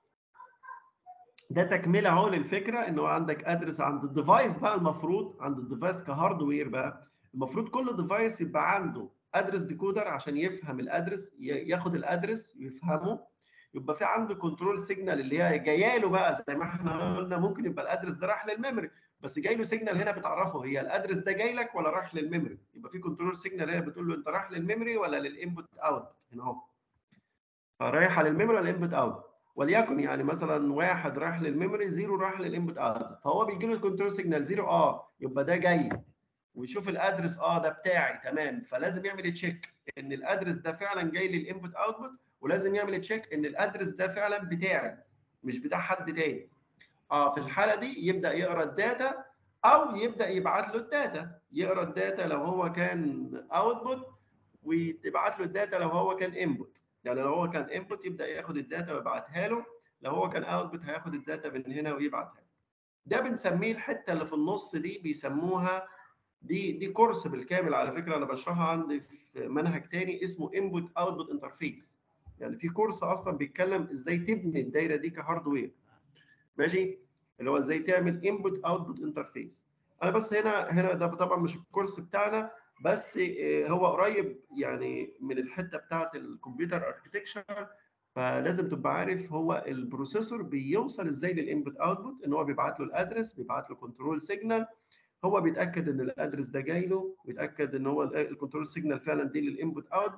ده تكمله اهو للفكره ان هو عندك ادرس عند الديفايس بقى المفروض عند الديفايس كهاردوير بقى المفروض كل ديفايس يبقى عنده ادرس ديكودر عشان يفهم الادرس ياخد الادرس يفهمه يبقى في عنده كنترول سيجنال اللي هي جايه له بقى زي ما احنا قلنا ممكن يبقى الادرس ده راح للميموري بس جاي له سيجنال هنا بتعرفه هي الادرس ده جاي لك ولا رايح للميموري يبقى في كنترول سيجنال هنا بتقول له انت رايح للميموري ولا للانبوت اوت هنا اهو فرايحه للميموري ولا الانبوت اوت وليكن يعني مثلا واحد رايح للميموري زيرو رايح للانبوت اوت فهو بيجي له كنترول سيجنال زيرو اه يبقى ده جاي ويشوف الادرس اه ده بتاعي تمام فلازم يعمل تشيك ان الادرس ده فعلا جاي للانبوت اوتبوت ولازم يعمل تشيك ان الادرس ده فعلا بتاعي مش بتاع حد تاني اه في الحاله دي يبدا يقرا الداتا او يبدا يبعت له الداتا يقرا الداتا لو هو كان اوتبوت وتبعت له الداتا لو هو كان انبوت يعني لو هو كان انبوت يبدا ياخد الداتا ويبعتها له لو هو كان اوتبوت هياخد الداتا من هنا ويبعتها ده بنسميه الحته اللي في النص دي بيسموها دي دي كورس بالكامل على فكره انا بشرحها عندي في منهج تاني اسمه انبوت اوتبوت انترفيس يعني في كورس اصلا بيتكلم ازاي تبني الدايره دي كهاردوير ماشي اللي هو ازاي تعمل انبوت اوتبوت انترفيس انا بس هنا هنا ده طبعا مش الكورس بتاعنا بس هو قريب يعني من الحته بتاعه الكمبيوتر اركتكشر فلازم تبقى عارف هو البروسيسور بيوصل ازاي للانبوت اوتبوت ان هو بيبعت له الادرس بيبعت له كنترول سيجنال هو بيتاكد ان الادرس ده جاي له بيتاكد ان هو الكنترول سيجنال فعلا دي للانبوت اوتبوت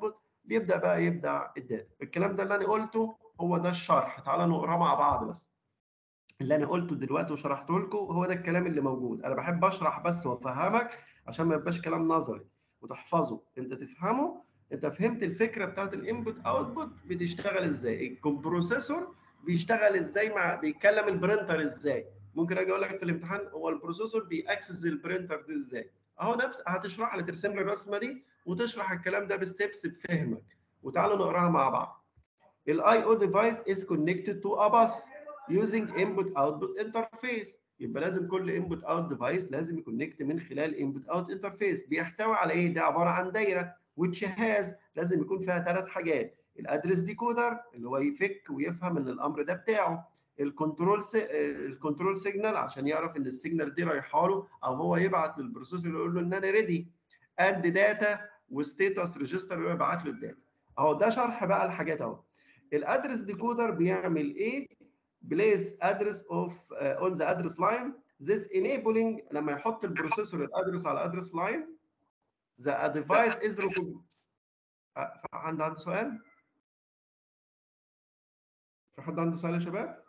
بيبدا بقى يبدع الداتا الكلام ده اللي انا قلته هو ده الشرح تعالى نقراه مع بعض بس اللي انا قلته دلوقتي وشرحته لكم هو ده الكلام اللي موجود انا بحب اشرح بس وافهمك عشان ما يبقاش كلام نظري وتحفظه انت تفهمه انت فهمت الفكره بتاعت الانبوت اوتبوت بتشتغل ازاي البروسيسور بيشتغل ازاي مع بيتكلم البرينتر ازاي ممكن اجي اقول لك في الامتحان هو البروسيسور بيأكسس البرينتر ده ازاي اهو نفس هتشرح لي ترسم لي الرسمه دي وتشرح الكلام ده بستبس بفهمك وتعالوا نقراها مع بعض الاي او ديفايس از كونكتد تو ا باس using input output interface يبقى لازم كل input out ديفايس لازم يكونكت من خلال input out interface بيحتوي على ايه؟ ده عباره عن دايره which has لازم يكون فيها ثلاث حاجات الادرس ديكودر اللي هو يفك ويفهم ان الامر ده بتاعه الكنترول الكنترول سيجنال عشان يعرف ان السيجنال دي رايحه له او هو يبعت للبروسيسور يقول له ان انا ريدي اد داتا وستيتس ريجستر اللي هو يبعت له الداتا اهو ده شرح بقى الحاجات اهو الادرس ديكودر بيعمل ايه place address of uh, on the address line this enabling لما يحط البروسيسور الادرس على address line the device is recognized حد عنده سؤال؟ في حد عنده سؤال يا شباب؟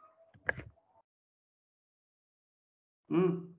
امم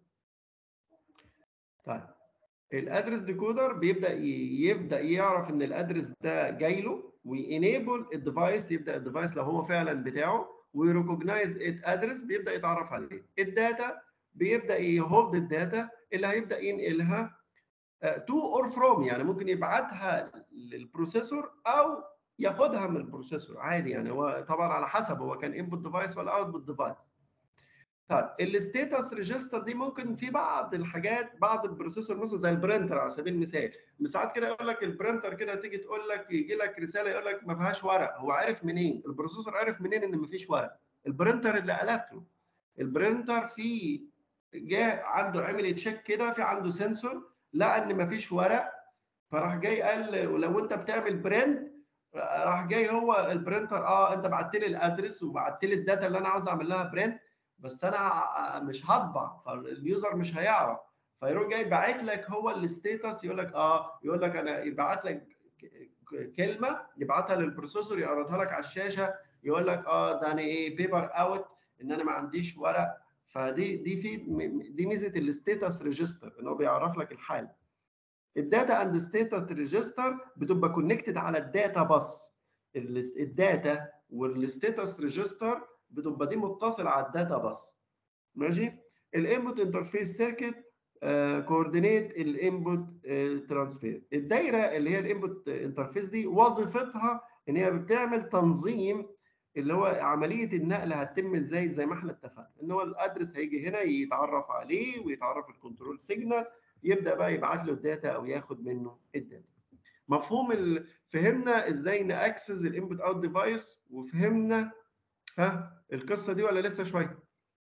طيب الادرس ديكودر بيبدا يبدا يعرف ان الادرس ده جاي له وينيبل الديفايس يبدا الديفايس لو هو فعلا بتاعه ويريكوجنايز ات ادرس بيبدا يتعرف عليه الداتا بيبدا يهولد الداتا اللي هيبدا ينقلها تو اور فروم يعني ممكن يبعتها للبروسيسور او ياخدها من البروسيسور عادي يعني هو طبعا على حسب هو كان انبوت ديفايس ولا اوتبوت ديفايس طيب الستيتس ريجستر دي ممكن في بعض الحاجات بعض البروسيسور مثلا زي البرنتر على سبيل المثال ساعات كده يقول لك البرنتر كده تيجي تقول لك يجي لك رساله يقول لك ما فيهاش ورق هو عارف منين البروسيسور عارف منين ان ما فيش ورق البرنتر اللي قالت له البرنتر في جاء عنده عمل تشيك كده في عنده سنسور لقى ان ما فيش ورق فراح جاي قال لو انت بتعمل برنت راح جاي هو البرنتر اه انت بعت لي الادرس وبعت لي الداتا اللي انا عاوز اعمل لها برنت بس انا مش هطبع فاليوزر مش هيعرف فيروح جاي باعت لك هو الستيتس يقول لك اه يقول لك انا يبعت لك كلمه يبعتها للبروسيسور يعرضها لك على الشاشه يقول لك اه ده انا ايه بيبر اوت ان انا ما عنديش ورق فدي دي في دي ميزه الستيتس ريجستر ان هو بيعرف لك الحاله الداتا اند ستيتس ريجستر بتبقى كونكتد على الداتا باص الداتا والستيتس ريجستر بتبقى دي متصله على الداتا باص ماشي الانبوت انترفيس سيركت كوردينيت الانبوت ترانسفير الدايره اللي هي الانبوت انترفيس دي وظيفتها ان هي بتعمل تنظيم اللي هو عمليه النقل هتتم ازاي زي ما احنا اتفقنا ان هو الادرس هيجي هنا يتعرف عليه ويتعرف الكنترول سيجنال يبدا بقى يبعت له الداتا او ياخد منه الداتا مفهوم ال... فهمنا ازاي ناكسس الانبوت اوت ديفايس وفهمنا ها القصه دي ولا لسه شويه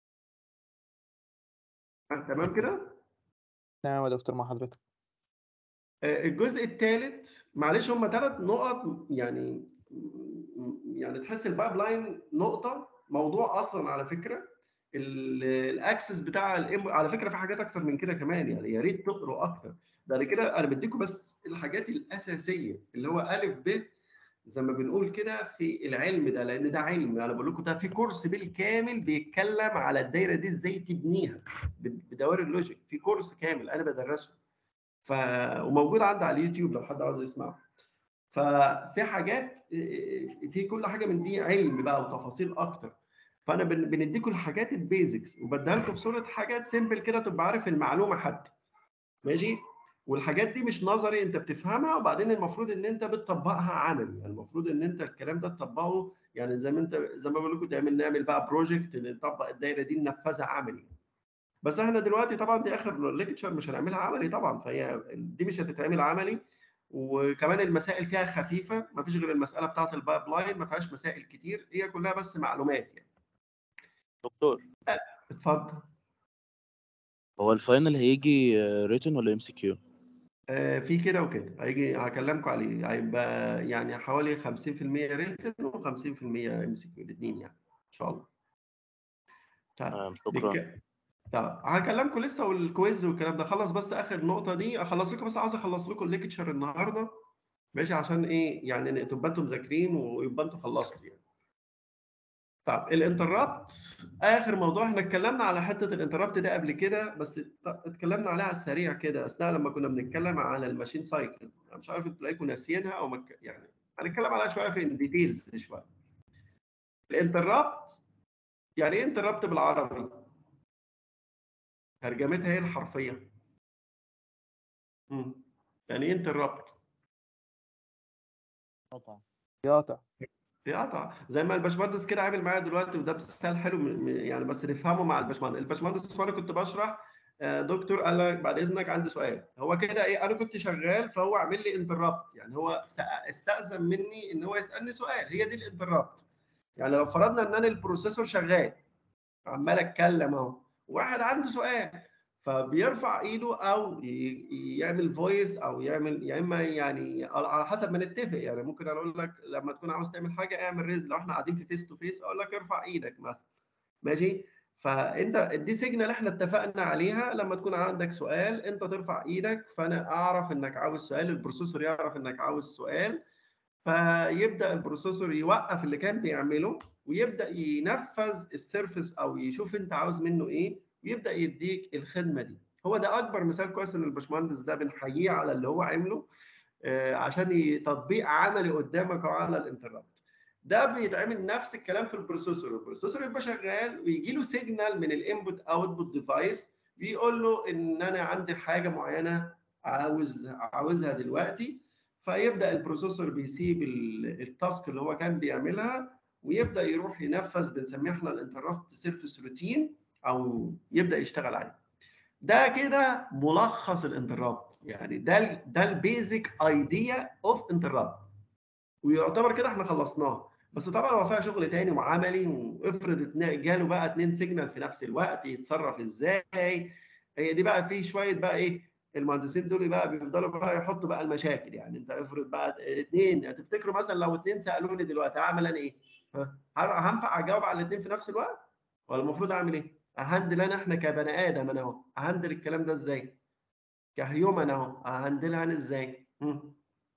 ها تمام كده تمام يا دكتور مع حضرتك الجزء الثالث معلش هم ثلاث نقط يعني يعني تحس البايب لاين نقطه موضوع اصلا على فكره الاكسس بتاع الام على فكره في حاجات اكتر من كده كمان يعني يا ريت تقروا اكتر بعد كده انا بديكم بس الحاجات الاساسيه اللي هو الف ب زي ما بنقول كده في العلم ده لان ده علم انا بقول لكم ده في كورس بالكامل بيتكلم على الدايره دي ازاي تبنيها بدوائر اللوجيك في كورس كامل انا بدرسه ف وموجود عندي على اليوتيوب لو حد عاوز يسمعه ففي حاجات في كل حاجه من دي علم بقى وتفاصيل اكتر فانا بنديكم الحاجات البيزكس وبديها لكم في صوره حاجات سيمبل كده تبقى عارف المعلومه حتى ماشي والحاجات دي مش نظري انت بتفهمها وبعدين المفروض ان انت بتطبقها عملي يعني المفروض ان انت الكلام ده تطبقه يعني زي ما انت زي ما بقول لكم تعمل نعمل بقى بروجكت نطبق الدايره دي ننفذها عملي بس احنا دلوقتي طبعا دي اخر ليكتشر مش هنعملها عملي طبعا فهي دي مش هتتعمل عملي وكمان المسائل فيها خفيفه ما فيش غير المساله بتاعه البايب لاين ما فيهاش مسائل كتير هي كلها بس معلومات يعني دكتور اتفضل هو الفاينل هيجي ريتن ولا ام سي كيو؟ آه في كده وكده هيجي هكلمكم عليه هيبقى يعني حوالي 50% ريتن و50% ام سي كيو الاثنين يعني ان شاء الله. تمام شكرا نك- طب هكلمكم لسه والكويز والكلام ده خلص بس اخر نقطه دي اخلص لكم بس عايز اخلص لكم الليكتشر النهارده ماشي عشان ايه يعني تبقى انتم مذاكرين ويبقى انتم خلصتوا يعني طب الانتربت اخر موضوع احنا اتكلمنا على حته الانتربت ده قبل كده بس ات- اتكلمنا عليها على السريع كده اثناء لما كنا بنتكلم على الماشين سايكل انا مش عارف انتوا تلاقيكم ناسيينها او مك... يعني هنتكلم عليها شويه في الديتيلز شويه الانتربت يعني ايه انتربت بالعربي ترجمتها ايه الحرفيه مم. يعني ايه انتربت يقطع يقطع زي ما الباشمهندس كده عامل معايا دلوقتي وده مثال حلو م- م- يعني بس نفهمه مع الباشمهندس الباشمهندس وانا كنت بشرح آه، دكتور قال لك بعد اذنك عندي سؤال هو كده ايه انا كنت شغال فهو عامل لي انتربت يعني هو سأ- استأذن مني ان هو يسالني سؤال هي دي الانتربت يعني لو فرضنا ان انا البروسيسور شغال عمال اتكلم اهو واحد عنده سؤال فبيرفع ايده او ي- يعمل فويس او يعمل يا اما يعني على على حسب ما نتفق يعني ممكن انا اقول لك لما تكون عاوز تعمل حاجه اعمل ريز لو احنا قاعدين في فيس تو فيس اقول لك ارفع ايدك مثلا ماشي فانت دي سيجنال احنا اتفقنا عليها لما تكون عندك سؤال انت ترفع ايدك فانا اعرف انك عاوز سؤال البروسيسور يعرف انك عاوز سؤال فيبدا البروسيسور يوقف اللي كان بيعمله ويبدا ينفذ السيرفيس او يشوف انت عاوز منه ايه ويبدا يديك الخدمه دي هو ده اكبر مثال كويس ان الباشمهندس ده بنحييه على اللي هو عمله آه، عشان ي- تطبيق عملي قدامك أهو على الانترنت ده بيتعمل نفس الكلام في البروسيسور البروسيسور يبقى شغال ويجي له سيجنال من الانبوت اوتبوت ديفايس بيقول له ان انا عندي حاجه معينه عاوز عاوزها دلوقتي فيبدا البروسيسور بيسيب ال- التاسك اللي هو كان بيعملها ويبدا يروح ينفذ بنسميه احنا الانتربت سيرفيس روتين او يبدا يشتغل عليه ده كده ملخص الانتربت يعني ده ال ده البيزك ايديا اوف انتربت ويعتبر كده احنا خلصناه بس طبعا هو فيها شغل تاني وعملي وافرض اتنا- جاله بقى اتنين سيجنال في نفس الوقت يتصرف ازاي هي دي بقى في شويه بقى ايه المهندسين دول بقى بيفضلوا بقى يحطوا بقى المشاكل يعني انت افرض بقى اتنين هتفتكروا مثلا لو اتنين سالوني دلوقتي هعمل انا ايه؟ ها؟ هنفع اجاوب على الاتنين في نفس الوقت؟ ولا المفروض اعمل ايه؟ اهندل انا احنا كبني ادم انا اهو اهندل الكلام ده ازاي؟ كهيومن اهو اهندلها انا ازاي؟ مم.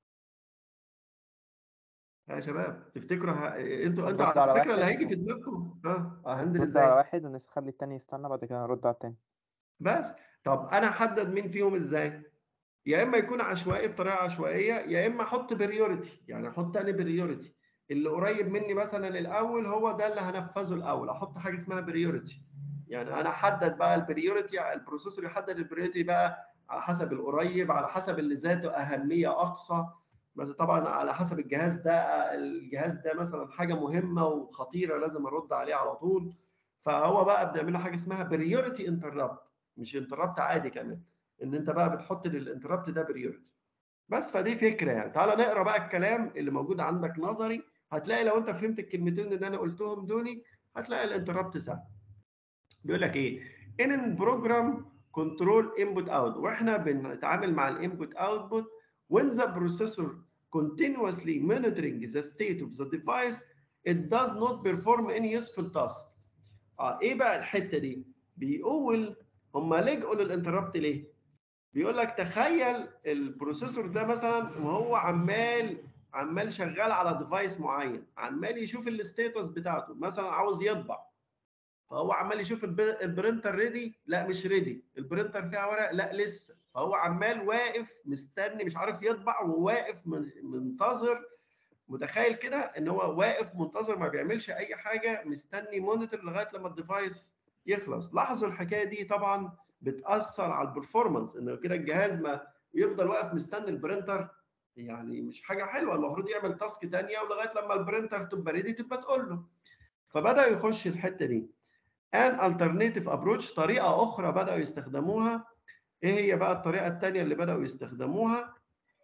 يا شباب تفتكروا ه... انتوا انتوا نرد على على فكره اللي واحد هيجي و- في دماغكم ها اهندل نرد ازاي؟ على واحد ونخلي التاني يستنى بعد كده نرد على التاني بس طب انا احدد مين فيهم ازاي؟ يا اما يكون عشوائي بطريقه عشوائيه يا اما احط بريورتي يعني احط انا بريورتي اللي قريب مني مثلا الاول هو ده اللي هنفذه الاول احط حاجه اسمها بريورتي يعني انا احدد بقى البريورتي البروسيسور يحدد البريورتي بقى على حسب القريب على حسب اللي ذاته اهميه اقصى بس طبعا على حسب الجهاز ده الجهاز ده مثلا حاجه مهمه وخطيره لازم ارد عليه على طول فهو بقى بنعمل له حاجه اسمها بريورتي انتربت مش انتربت عادي كمان ان انت بقى بتحط للانتربت ده بريورتي بس فدي فكره يعني تعالى نقرا بقى الكلام اللي موجود عندك نظري هتلاقي لو انت فهمت الكلمتين اللي انا قلتهم دول هتلاقي الانتربت سهل بيقول لك ايه ان بروجرام كنترول انبوت اوت واحنا بنتعامل مع الانبوت اوتبوت when the processor continuously monitoring the state of the device it does not perform any useful task اه ايه بقى الحته دي بيقول هم لجأوا للانتربت ليه بيقول لك تخيل البروسيسور ده مثلا وهو عمال عمال شغال على ديفايس معين عمال يشوف الستيتس بتاعته مثلا عاوز يطبع فهو عمال يشوف الب- البرينتر ريدي لا مش ريدي البرينتر فيها ورق لا لسه فهو عمال واقف مستني مش عارف يطبع وواقف من- منتظر متخيل كده ان هو واقف منتظر ما بيعملش اي حاجه مستني مونيتور لغايه لما الديفايس يخلص لاحظوا الحكايه دي طبعا بتاثر على البرفورمانس انه كده الجهاز ما يفضل واقف مستني البرينتر يعني مش حاجه حلوه المفروض يعمل تاسك تانية ولغايه لما البرينتر تبقى ريدي تبقى تقول له فبدا يخش الحته دي ان alternative approach طريقه اخرى بداوا يستخدموها ايه هي بقى الطريقه الثانيه اللي بداوا يستخدموها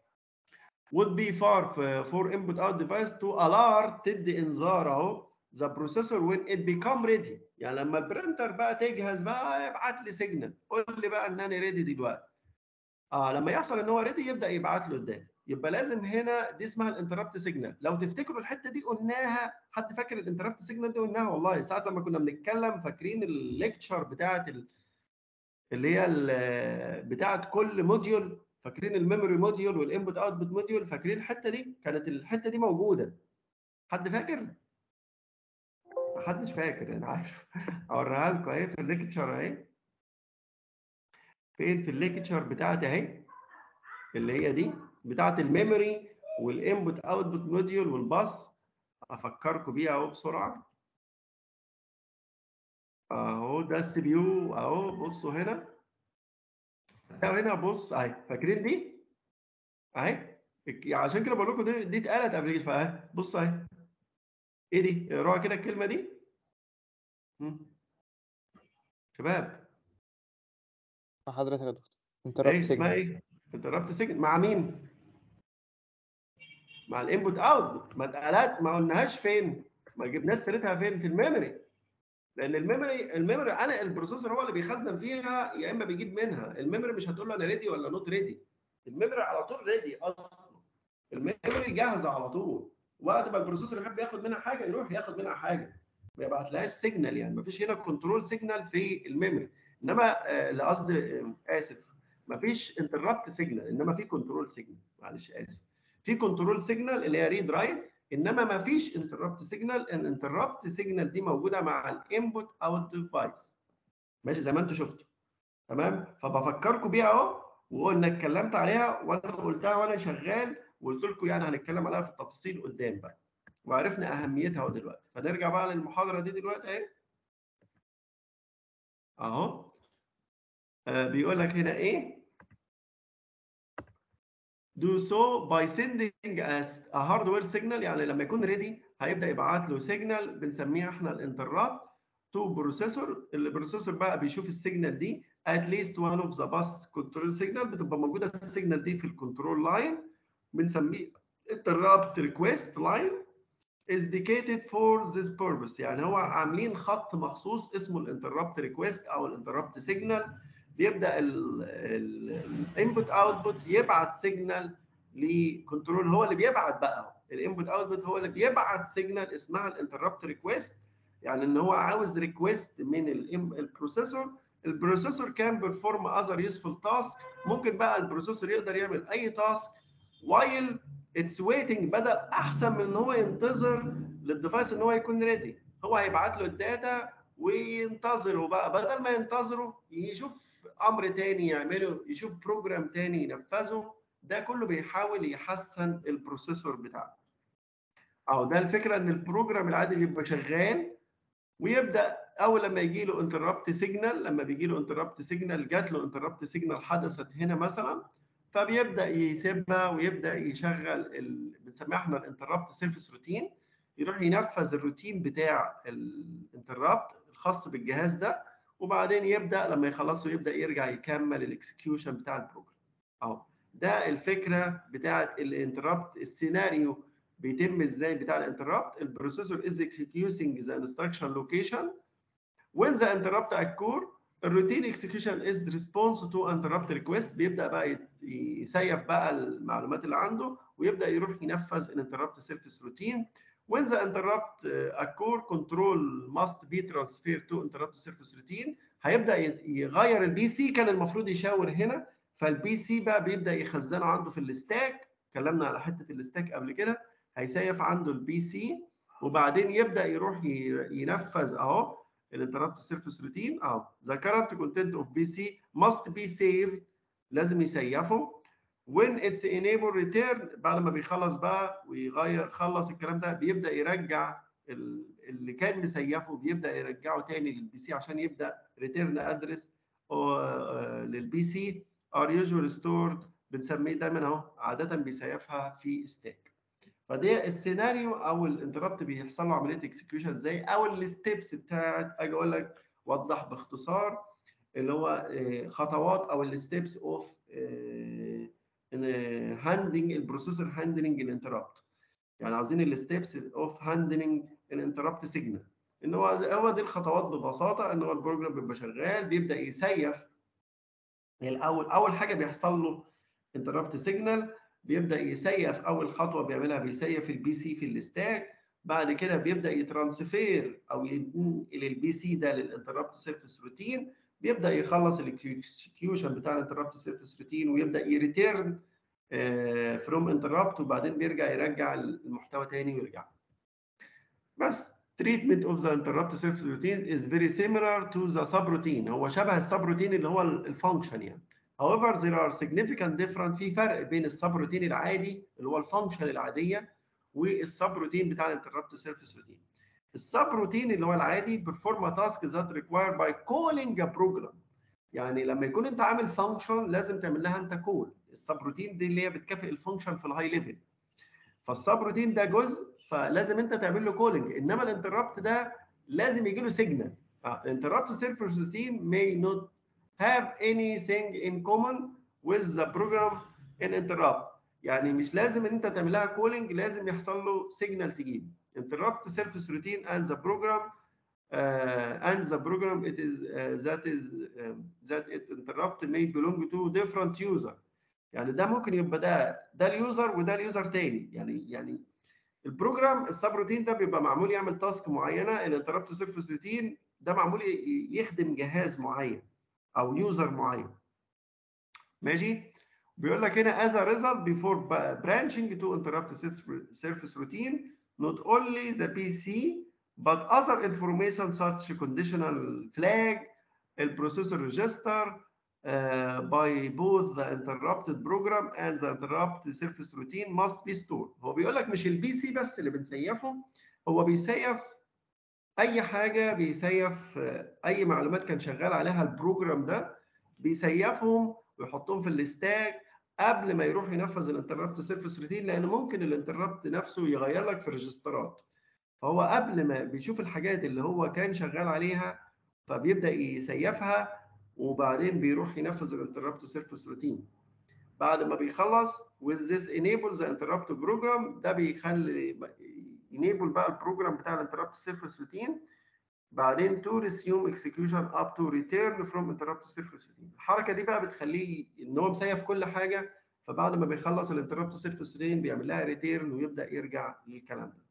would be far f- for input out device to alert تدي انذار اهو the processor when it become ready يعني لما البرينتر بقى تجهز بقى ابعت لي سيجنال قول لي بقى ان انا ريدي دلوقتي اه لما يحصل ان هو ريدي يبدا يبعت له الداتا يبقى لازم هنا دي اسمها الانتربت سيجنال لو تفتكروا الحته دي قلناها حد فاكر الانتربت سيجنال دي قلناها والله ساعه لما كنا بنتكلم فاكرين الليكتشر بتاعه ال... اللي هي ال... بتاعه كل موديول فاكرين الميموري موديول والانبوت اوتبوت موديول فاكرين الحته دي كانت الحته دي موجوده حد فاكر محدش فاكر انا عارف اوريها لكم اهي في الليكتشر اهي فين في الليكتشر بتاعتي اهي اللي هي دي بتاعت الميموري والانبوت اوتبوت موديول والباص افكركم بيها اهو بسرعه اهو ده السي بي يو اهو بصوا هنا ده هنا بص اهي فاكرين دي اهي عشان كده بقول لكم دي دي اتقالت قبل كده فاهي بص اهي ايه دي اقراها كده الكلمه دي مم. شباب مع حضرتك يا دكتور ايه interrupt اسمها signals. ايه انتربت سيجنال مع مين مع الانبوت اوتبوت ما اتقالت ما قلناهاش فين ما جبناش سيرتها فين في الميموري لان الميموري الميموري انا البروسيسور هو اللي بيخزن فيها يا اما بيجيب منها الميموري مش هتقول له انا ريدي ولا نوت ريدي الميموري على طول ريدي اصلا الميموري جاهزه على طول وقت ما البروسيسور يحب ياخد منها حاجه يروح ياخد منها حاجه ما يبعتلهاش سيجنال يعني ما فيش هنا كنترول سيجنال في الميموري انما آه، لا قصدي آه، اسف ما فيش انتربت سيجنال انما في كنترول سيجنال معلش اسف في كنترول سيجنال اللي هي ريد رايت انما ما فيش انتربت سيجنال الانتربت سيجنال دي موجوده مع الانبوت اوت ديفايس ماشي زي ما انتم شفتوا تمام فبفكركم بيها اهو وقلنا اتكلمت عليها وانا قلتها وانا شغال وقلت لكم يعني هنتكلم عليها في التفاصيل قدام بقى وعرفنا اهميتها اهو دلوقتي فنرجع بقى للمحاضره دي دلوقتي اهي اهو آه بيقول لك هنا ايه do so by sending as a hardware signal يعني لما يكون ريدي هيبدا يبعت له سيجنال بنسميها احنا الانترابت تو بروسيسور البروسيسور بقى بيشوف السيجنال دي at least one of the bus control signal بتبقى موجوده السيجنال دي في الكنترول لاين بنسميه interrupt request line is dedicated for this purpose يعني هو عاملين خط مخصوص اسمه الانتربت ريكويست او الانتربت سيجنال بيبدا الانبوت اوتبوت يبعت سيجنال لكنترول هو اللي بيبعت بقى الانبوت اوتبوت هو اللي بيبعت سيجنال اسمها الانتربت ريكويست يعني ان هو عاوز ريكويست من البروسيسور البروسيسور كان بيرفورم اذر يوسفول تاسك ممكن بقى البروسيسور يقدر يعمل اي تاسك while اتس ويتنج بدل احسن من ان هو ينتظر للديفايس ان هو يكون ريدي هو هيبعت له الداتا وينتظره بقى بدل ما ينتظره يشوف امر تاني يعمله يشوف بروجرام تاني ينفذه ده كله بيحاول يحسن البروسيسور بتاعه اهو ده الفكره ان البروجرام العادي بيبقى شغال ويبدا اول لما يجي له انتربت سيجنال لما بيجي له انتربت سيجنال جات له انتربت سيجنال حدثت هنا مثلا فبيبدا يسيبها ويبدا يشغل ال... بنسميها احنا الانتربت سيرفيس روتين يروح ينفذ الروتين بتاع الانتربت الخاص بالجهاز ده وبعدين يبدا لما يخلصه يبدا يرجع يكمل الاكسكيوشن بتاع البروجرام اهو ده الفكره بتاعت الانتربت السيناريو بيتم ازاي بتاع الانتربت البروسيسور از executing the instruction location when the interrupt occur الروتين اكسكيوشن از ريسبونس تو انتربت ريكويست بيبدا بقى يسيف بقى المعلومات اللي عنده ويبدا يروح ينفذ الانتربت سيرفيس روتين when the interrupt occur control must be transferred to interrupt service routine هيبدا يغير البي سي كان المفروض يشاور هنا فالبي سي بقى بيبدا يخزنه عنده في الستاك اتكلمنا على حته الستاك قبل كده هيسيف عنده البي سي وبعدين يبدا يروح ينفذ اهو الانتربت سيرفيس روتين اهو the current content of PC must be saved لازم يسيفه when it's enable return بعد ما بيخلص بقى ويغير خلص الكلام ده بيبدا يرجع اللي كان مسيفه بيبدا يرجعه تاني للبي سي عشان يبدا ريتيرن ادرس للبي سي are usually stored بنسميه دايما اهو عاده بيسيفها في ستاك فده السيناريو او الانتربت بيحصل له عمليه اكسكيوشن ازاي او الستبس بتاعت اجي اقول لك وضح باختصار اللي هو خطوات او الستبس اوف هاندلنج البروسيسور هاندلنج الانتربت يعني عايزين الستبس اوف هاندلنج الانتربت سيجنال ان هو هو دي الخطوات ببساطه ان هو البروجرام بيبقى شغال بيبدا يسيف الاول اول حاجه بيحصل له انتربت سيجنال بيبدا يسيف اول خطوه بيعملها بيسيف البي سي في الستاك بعد كده بيبدا يترانسفير او ينقل البي سي ده للانتربت سيرفيس روتين بيبدا يخلص الاكسكيوشن بتاع الانتربت سيرفيس روتين ويبدا يريتيرن فروم انتربت وبعدين بيرجع يرجع المحتوى تاني ويرجع بس treatment of the interrupt service routine is very similar to the subroutine هو شبه السبروتين اللي هو الفانكشن يعني however there are significant different في فرق بين السبروتين العادي اللي هو الفانكشن العاديه والسبروتين بتاع الانتربت سيرفيس روتين السبروتين اللي هو العادي perform a task that required by calling a program يعني لما يكون انت عامل فانكشن لازم تعمل لها انت كول السبروتين دي اللي هي بتكافئ الفانكشن في الهاي ليفل فالسبروتين ده جزء فلازم انت تعمل له كولينج انما الانتربت ده لازم يجي له سيجنال الانتربت سيرفيس روتين may not have anything in common with the program in interrupt يعني مش لازم ان انت تعمل لها كولينج لازم يحصل له سيجنال تجيب interrupt service routine and the program uh, and the program it is uh, that is uh, that it interrupt may belong to different user يعني ده ممكن يبقى ده ده اليوزر وده اليوزر تاني يعني يعني البروجرام السب روتين ده بيبقى معمول يعمل تاسك معينه الانتربت سيرفيس روتين ده معمول يخدم جهاز معين او يوزر معين ماشي بيقول لك هنا as a result before branching to interrupt service routine not only the PC but other information such conditional flag البروسيسور register uh, by both the interrupted program and the interrupt service routine must be stored هو بيقول لك مش البي سي بس اللي بنسيفه هو بيسيف اي حاجه بيسيف اي معلومات كان شغال عليها البروجرام ده بيسيفهم ويحطهم في الاستاك قبل ما يروح ينفذ الانتربت سيرفيس روتين لان ممكن الانتربت نفسه يغير لك في الريجسترات فهو قبل ما بيشوف الحاجات اللي هو كان شغال عليها فبيبدا يسيفها وبعدين بيروح ينفذ الانتربت سيرفيس روتين بعد ما بيخلص with this enable the interrupt program ده بيخلي enable بقى البروجرام بتاع الانتربت سيرفيس روتين بعدين to resume execution up to return from interrupt service routine الحركه دي بقى بتخليه ان هو مسيف كل حاجه فبعد ما بيخلص الانتربت سيرفيس روتين بيعمل لها ريتيرن ويبدا يرجع للكلام ده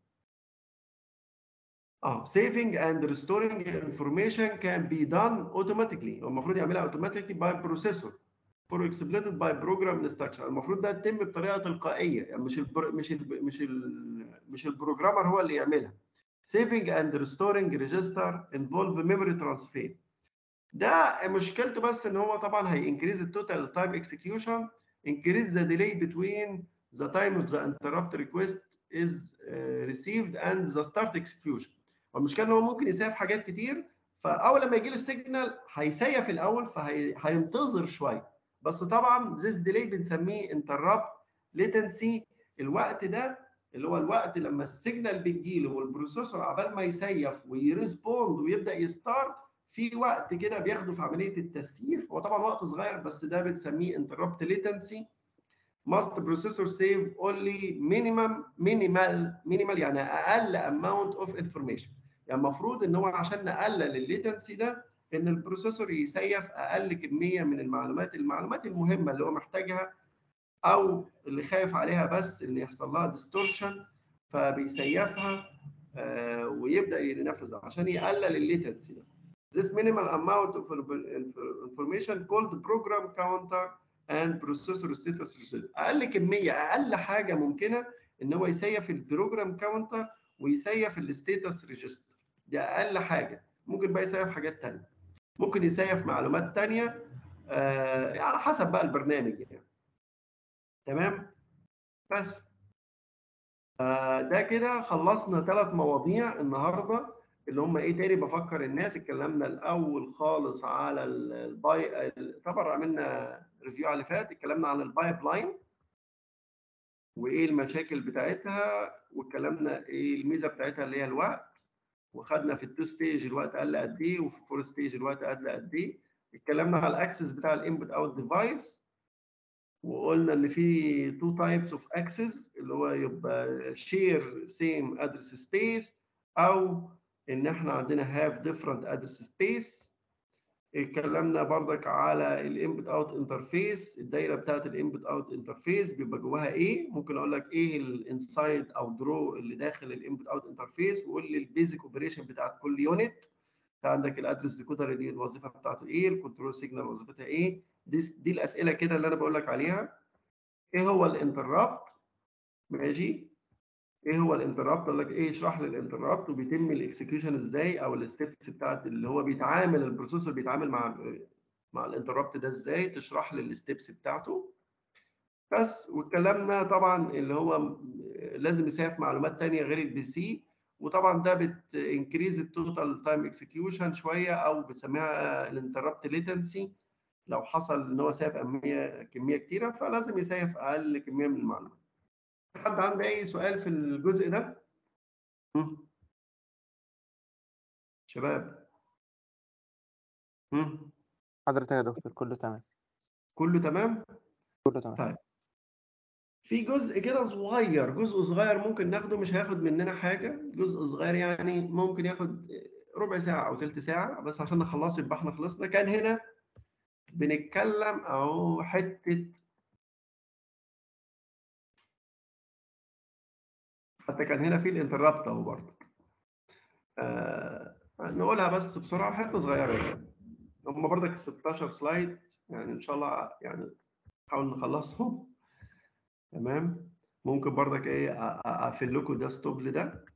اه saving and restoring information can be done automatically هو المفروض يعملها automatically by processor for exploited by program instruction المفروض ده يتم بطريقه تلقائيه يعني مش البر... مش ال... مش ال... مش البروجرامر هو اللي يعملها saving and restoring register involve memory transfer ده مشكلته بس ان هو طبعا هي increase the total time execution increase the delay between the time of the interrupt request is uh, received and the start execution والمشكله ان هو ممكن يسيف حاجات كتير فاول لما يجي له السيجنال هيسيف الاول فهينتظر شويه بس طبعا this delay بنسميه interrupt latency الوقت ده اللي هو الوقت لما السيجنال بتجيله والبروسيسور عبال ما يسيف ويريسبوند ويبدا يستارت في وقت كده بياخده في عمليه التسييف هو طبعا وقته صغير بس ده بنسميه interrupt latency must processor save only minimum minimal minimal يعني اقل amount of information يعني المفروض ان هو عشان نقلل الليتنسي ده ان البروسيسور يسيف اقل كميه من المعلومات المعلومات المهمه اللي هو محتاجها او اللي خايف عليها بس ان يحصل لها ديستورشن فبيسيفها آه ويبدا ينفذها عشان يقلل الليتنسي ده This minimal amount of information called program counter and processor status register اقل كميه اقل حاجه ممكنه ان هو يسيف البروجرام كاونتر ويسيف الستيتس ريجستر دي اقل حاجه ممكن بقى يسيف حاجات تانية ممكن يسيف معلومات تانية آه على حسب بقى البرنامج يعني تمام بس آه ده كده خلصنا ثلاث مواضيع النهارده اللي هم ايه تاني بفكر الناس اتكلمنا الاول خالص على الباي طبعا عملنا ريفيو على اللي فات اتكلمنا عن البايب لاين وايه المشاكل بتاعتها واتكلمنا ايه الميزه بتاعتها اللي هي الوقت وخدنا في التو ستيج الوقت قل قد ايه وفي الفور ستيج الوقت قل قد ايه اتكلمنا على الاكسس بتاع الانبوت اوت ديفايس وقلنا ان في تو تايبس اوف اكسس اللي هو يبقى شير سيم ادرس سبيس او ان احنا عندنا هاف ديفرنت ادرس سبيس اتكلمنا بردك على الانبوت اوت انترفيس الدايره بتاعت الانبوت اوت انترفيس بيبقى جواها ايه ممكن اقول لك ايه الانسايد او درو اللي داخل الانبوت اوت انترفيس وقول لي البيزك اوبريشن بتاعت كل يونت عندك الادرس ديكودر دي الوظيفه بتاعته ايه الكنترول سيجنال وظيفتها ايه دي دي الاسئله كده اللي انا بقول لك عليها ايه هو الانترابت ماشي ايه هو الانترابت اقول لك ايه اشرح لي الانترابت وبيتم الاكسكيوشن ازاي او الستبس بتاعت اللي هو بيتعامل البروسيسور بيتعامل مع مع الانترابت ده ازاي تشرح لي الستبس بتاعته بس واتكلمنا طبعا اللي هو م- لازم يسيف معلومات تانية غير البي سي وطبعا ده بت انكريز التوتال تايم اكسكيوشن شويه او بنسميها الانتربت ليتنسي لو حصل ان هو سيف كميه كميه كتيره فلازم يسيف اقل كميه من المعلومات حد عنده اي سؤال في الجزء ده هم؟ شباب هم؟ حضرتك يا دكتور كله تمام كله تمام كله تمام طيب. في جزء كده صغير جزء صغير ممكن ناخده مش هياخد مننا حاجة جزء صغير يعني ممكن ياخد ربع ساعة أو تلت ساعة بس عشان نخلصه يبقى احنا خلصنا كان هنا بنتكلم أهو حتة حتى كان هنا في الانترابت أهو برضه آه نقولها بس بسرعة حتة صغيرة كده هم برضك 16 سلايد يعني إن شاء الله يعني نحاول نخلصهم تمام ممكن برضك ايه أ- أ- اقفل لكم ده ستوب لده